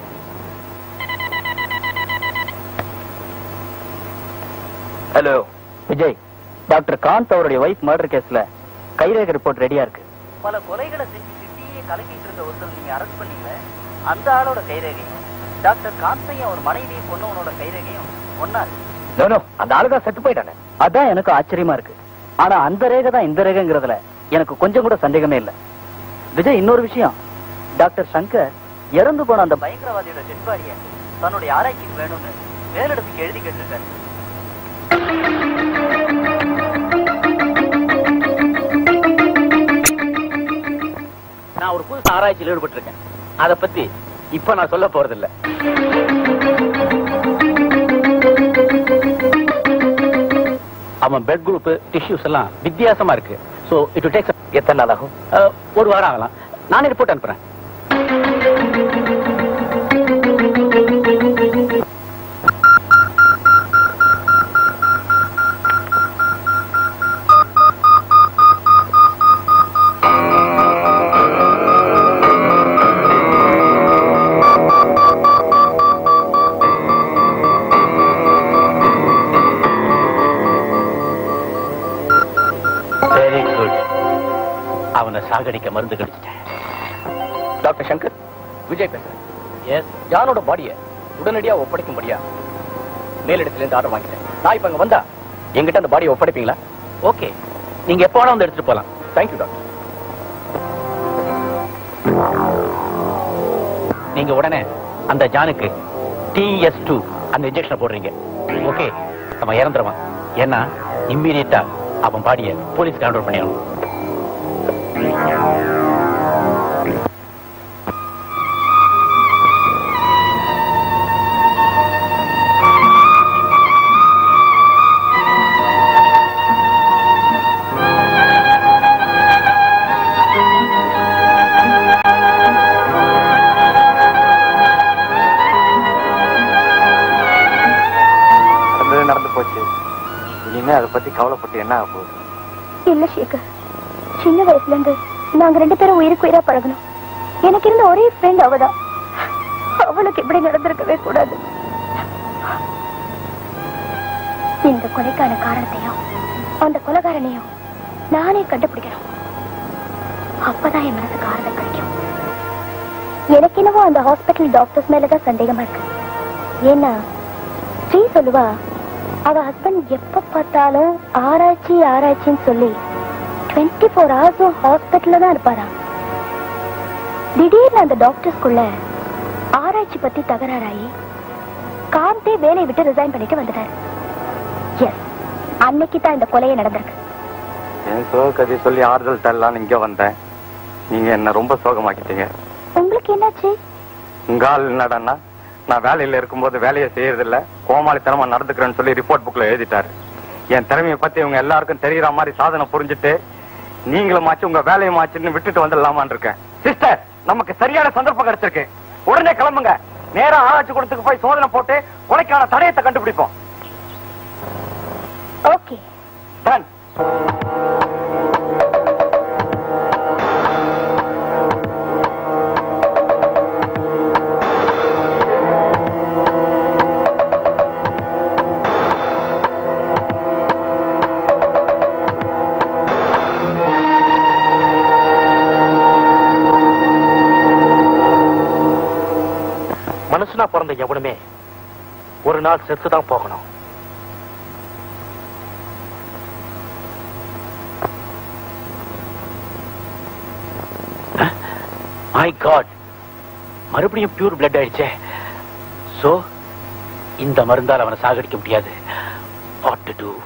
hello Vijay doctor Kanth அவருடைய ஒய்ஃப் மர்டர் கேஸ்ல கைரேகை ரிப்போர்ட் ரெடியா இருக்கு பல கொலைகளை செஞ்சு சிட்டியே கலக்கிட்டு இருந்த ஒருத்தர் நீங்க அரெஸ்ட் பண்ணீங்க அந்த ஆளோட கைரேகையும் டாக்டர் காந்தையும் அவர் மனைவியும் கொன்னவனோட கைரேகையும் ஒன்னா நோ நோ அந்த ஆளுதான் செத்து போயிட்டானே அதான் எனக்கு ஆச்சரியமா இருக்கு ஆனா அந்த ரேகை தான் இந்த ரேகைங்கிறதுல எனக்கு கொஞ்சம் கூட சந்தேகமே இல்ல விஜய் இன்னொரு விஷயம் டாக்டர் சங்கர் இறந்து போன அந்த பயங்கரவாதியோட டெட் பாடிய தன்னுடைய ஆராய்ச்சிக்கு வேணும்னு மேலிடத்துக்கு எழுதி கேட்டிருக்காரு நான் ஒரு புதுசு ஆராய்ச்சியில் ஈடுபட்டிருக்கேன் அதை பத்தி இப்ப நான் சொல்ல போறதில்ல அவன் பெட் குரூப் டிஷ்யூஸ் எல்லாம் வித்தியாசமா இருக்கு சோ இட் டேக்ஸ் எத்தனை நாள் ஆகும் ஒரு வாரம் ஆகலாம் நானே ரிப்போர்ட் அனுப்புறேன் வெரி குட் அவனை சாகடிக்க மருந்து கடிச்சிட்டேன் டாக்டர் சங்கர் விஜய் பேசுறேன் எஸ் ஜானோட பாடியை உடனடியா ஒப்படைக்கும்படியா மேலிடத்துல இருந்து ஆர்டர் வாங்கிட்டேன் நான் இப்ப அங்க வந்தா எங்கிட்ட அந்த பாடியை ஒப்படைப்பீங்களா ஓகே நீங்க எப்போ வேணா வந்து எடுத்துட்டு போலாம் தேங்க்யூ டாக்டர் நீங்க உடனே அந்த ஜானுக்கு டிஎஸ் டூ அந்த இன்ஜெக்ஷன் போடுறீங்க ஓகே அவன் இறந்துருவான் ஏன்னா இம்மீடியட்டா அவன் பாடிய போலீஸ் கண்ட்ரோல் பண்ணிடணும் நடந்தது நடந்து போச்சு இனிமே அதை பத்தி கவலைப்பட்டு என்ன ஆக போகுது இல்ல சேகர் சின்ன வயசுல இருந்து நாங்க ரெண்டு பேரும் உயிருக்கு உயிரா பழகணும் எனக்கு இருந்த ஒரே ஃப்ரெண்ட் அவதான் அவளுக்கு இப்படி நடந்திருக்கவே கூடாது இந்த கொலைக்கான காரணத்தையும் அந்த கொலைகாரனையும் நானே கண்டுபிடிக்கணும் அப்பதான் என் மனசுக்கு ஆறுதல் கிடைக்கும் எனக்கு என்னவோ அந்த ஹாஸ்பிட்டல் டாக்டர்ஸ் மேலதான் சந்தேகமா இருக்கு ஏன்னா ஸ்ரீ சொல்லுவா அவ ஹஸ்பண்ட் எப்ப பார்த்தாலும் ஆராய்ச்சி ஆராய்ச்சின்னு சொல்லி டுவெண்ட்டி ஃபோர் ஹவர்ஸும் ஹாஸ்பிட்டல்ல தான் இருப்பாராம் திடீர்னு அந்த டாக்டர்ஸ்குள்ள ஆராய்ச்சி பத்தி தகராறாயி காந்தே வேலையை விட்டு ரிசைன் பண்ணிட்டு வந்துட்டாரு எஸ் அன்னைக்கு தான் இந்த கொலையே நடந்திருக்கு என் சோக கதையை சொல்லி ஆறுதல் தரலான்னு இங்க வந்தேன் நீங்க என்ன ரொம்ப சோகமாக்கிட்டீங்க உங்களுக்கு என்னாச்சு உங்க ஆள் என்னடான்னா நான் வேலையில இருக்கும்போது வேலையை செய்யறதில்ல கோமாளித்தனமா நடந்துக்கிறேன்னு சொல்லி ரிப்போர்ட் புக்ல எழுதிட்டாரு என் திறமையை பத்தி இவங்க எல்லாருக்கும் தெரியற மாதிரி சாதனை புரிஞ்சுட்டு நீங்களும் ஆச்சு உங்க வேலையும் ஆச்சுன்னு விட்டுட்டு வந்துடலாமான்னு இருக்கேன் சிஸ்டர் நமக்கு சரியான சந்தர்ப்பம் கிடைச்சிருக்கு உடனே கிளம்புங்க நேரா ஆராய்ச்சி கூடத்துக்கு போய் சோதனை போட்டு கொலைக்கான தடயத்தை கண்டுபிடிப்போம் ஓகே டன் மனுஷனா பிறந்த எவனுமே ஒரு நாள் செத்துதான் போகணும் மை காட் மறுபடியும் பியூர் பிளட் ஆயிடுச்சே சோ இந்த மருந்தால் அவனை சாகடிக்க முடியாது வாட் டு டூ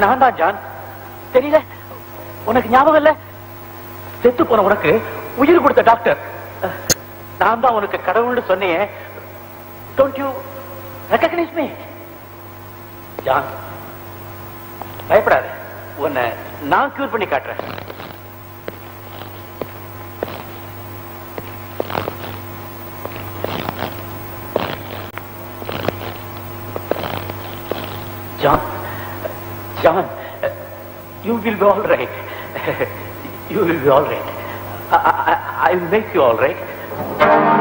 நான் தான் ஜான் தெரியல உனக்கு ஞாபகம் இல்ல செத்து போன உனக்கு உயிர் கொடுத்த டாக்டர் நான் தான் உனக்கு கடவுள்னு சொன்னேன் don't you recognise me John பயப்படாத உன்னை நான் கியூர் பண்ணி காட்டுறேன் John, John, you will be all right. You will be all right. I, I, I will make you all right.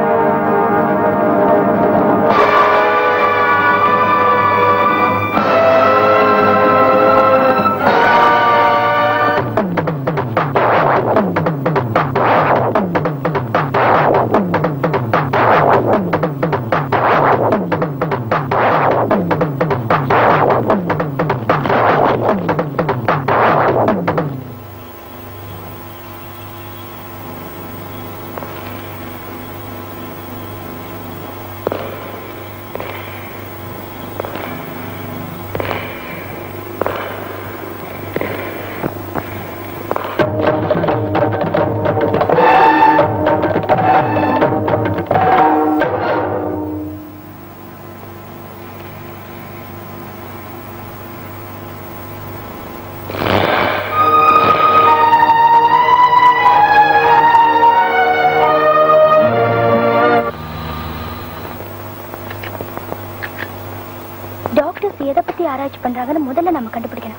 Doctors எதை பத்தி ஆராய்ச்சி பண்றாங்கன்னு முதல்ல நம்ம கண்டுபிடிக்கணும்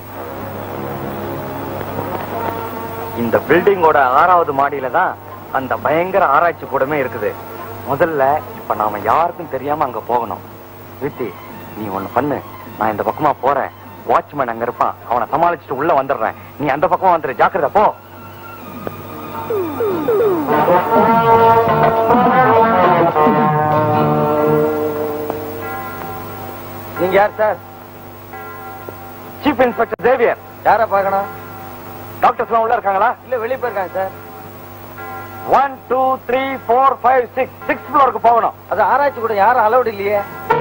இந்த பில்டிங்கோட ஆறாவது மாடியில தான் அந்த பயங்கர ஆராய்ச்சி கூடமே இருக்குது முதல்ல இப்ப நாம யாருக்கும் தெரியாம அங்க போகணும் வித்தி நீ ஒண்ணு பண்ணு நான் இந்த பக்கமா போறேன் வாட்ச்மேன் அங்க இருப்பான் அவனை சமாளிச்சுட்டு உள்ள வந்துடுறேன் நீ அந்த பக்கமா வந்துரு ஜாக்கிரதை போ நீங்க யார் சார் சீஃப் இன்ஸ்பெக்டர் தேவியர் யார பார்க்கணும் டாக்டர்ஸ் எல்லாம் உள்ள இருக்காங்களா இல்ல வெளியே போயிருக்காங்க sir one two three four five six six ஃப்ளோருக்கு போகணும் அது ஆராய்ச்சி கூட யாரும் அலௌட் இல்லையே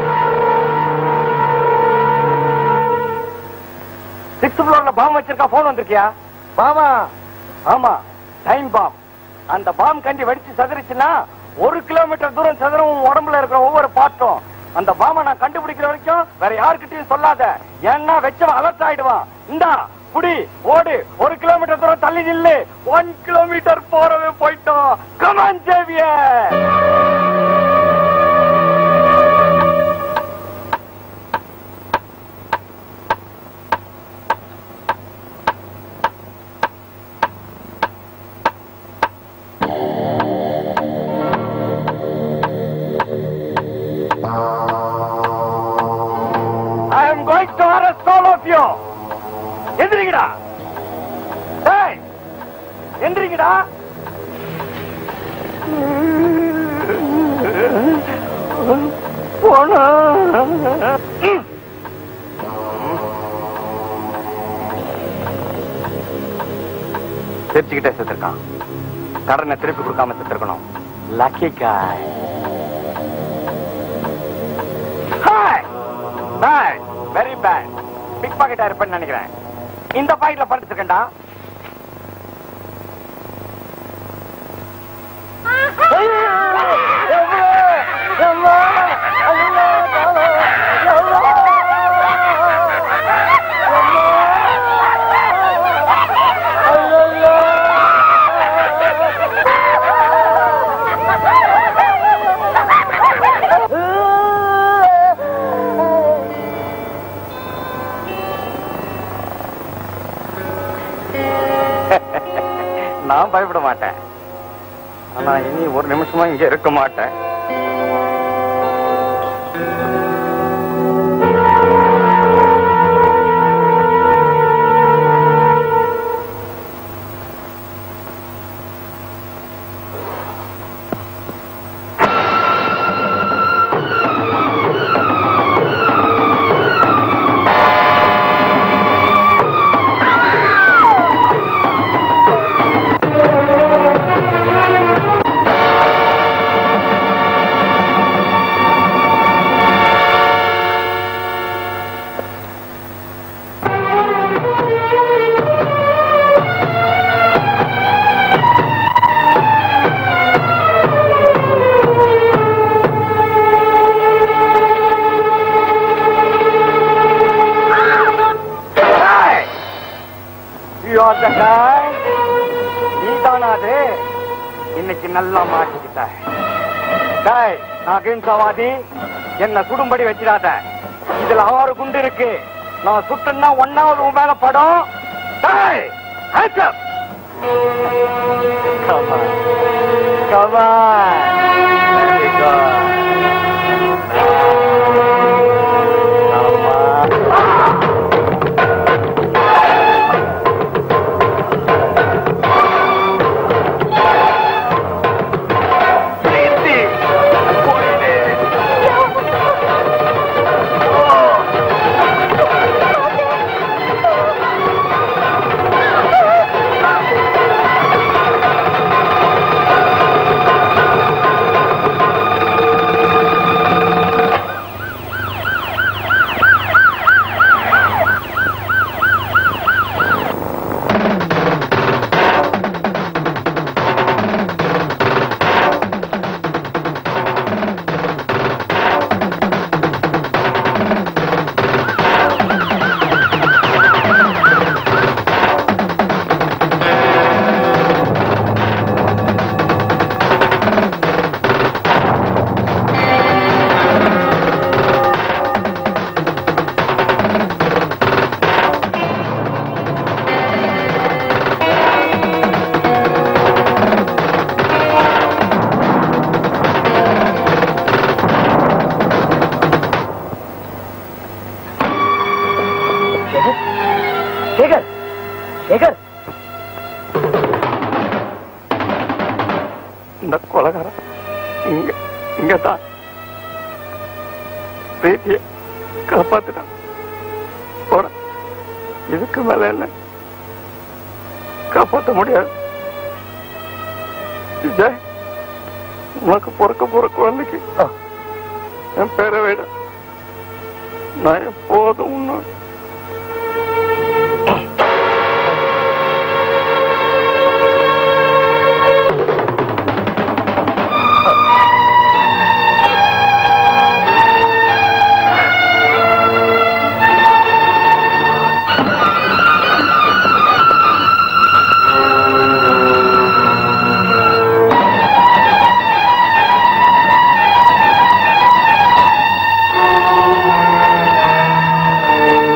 சிக்ஸ் ஃப்ளோர்ல பாம் வச்சிருக்கா போன் வந்திருக்கியா பாமா ஆமா டைம் பாம் அந்த பாம் கண்டி வெடிச்சு சதுரிச்சுன்னா ஒரு கிலோமீட்டர் தூரம் சதுரம் உன் உடம்புல இருக்கிற ஒவ்வொரு பாட்டும் அந்த பாமை நான் கண்டுபிடிக்கிற வரைக்கும் வேற யாருக்கிட்டையும் சொல்லாத ஏன்னா வெச்சவன் அலர்ட் ஆயிடுவான் இந்தா புடி ஓடு ஒரு கிலோமீட்டர் தூரம் தள்ளி நில்லு ஒன் கிலோமீட்டர் போறவே போயிட்டோம் come on Xavier I am going to arrest all of you. எந்திரிங்கடா டேய் எந்திரிங்கடா போனா சிரிச்சுக்கிட்டே செத்துருக்கான் கடனை திருப்பி கொடுக்காம செத்துருக்கணும் lucky guy hi bad very bad big பாக்கெட்டா இருப்பேன்னு நினைக்கிறேன் இந்த பாக்கெட்ல படுத்துக்கண்டா நான் பயப்பட மாட்டேன் ஆனா இனி ஒரு நிமிஷமா இங்க இருக்க மாட்டேன் இன்னைக்கு நல்லா மாட்டிக்கிட்ட டேய் நான் அகிம்சாவாதி என்ன சுடும்படி வச்சிடாத இதுல ஆறு குண்டு இருக்கு நான் சுட்டுன்னா ஒன்னாவது உன் மேல படம் டேய் hands up. Come on. Come on. Very good. Sekar Sekar இந்த கொலகாரம் இங்க இங்கதான் பிரீத்திய காப்பாத்துட்டான் போட இதுக்கு மேல என்ன காப்பாத்த முடியாது விஜய் உனக்கு பிறக்க போற குழந்தைக்கு என் பேரை விட நான் எப்போதும் உன்னோட ஆ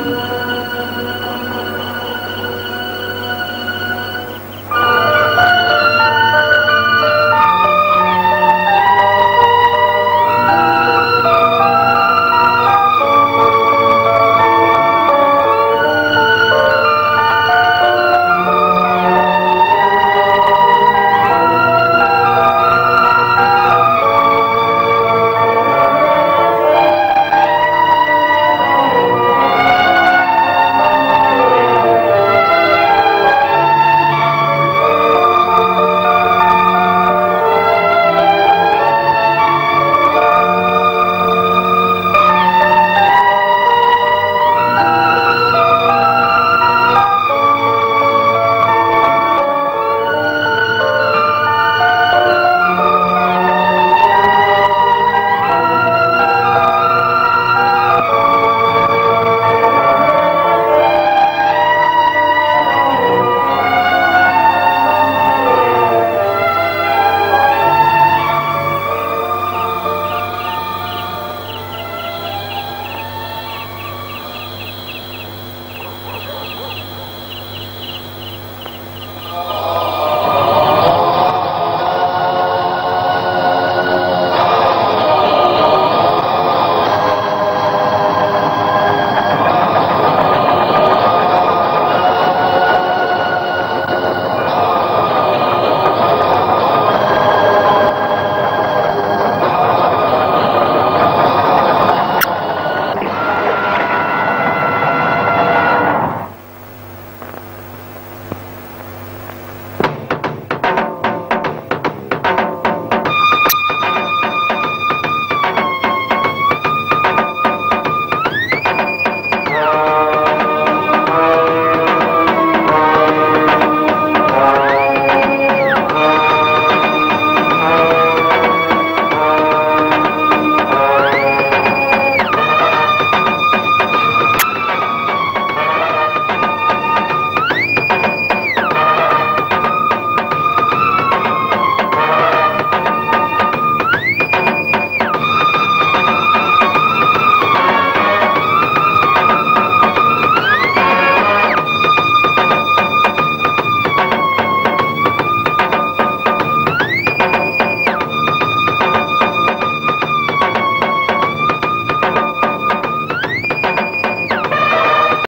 ஆ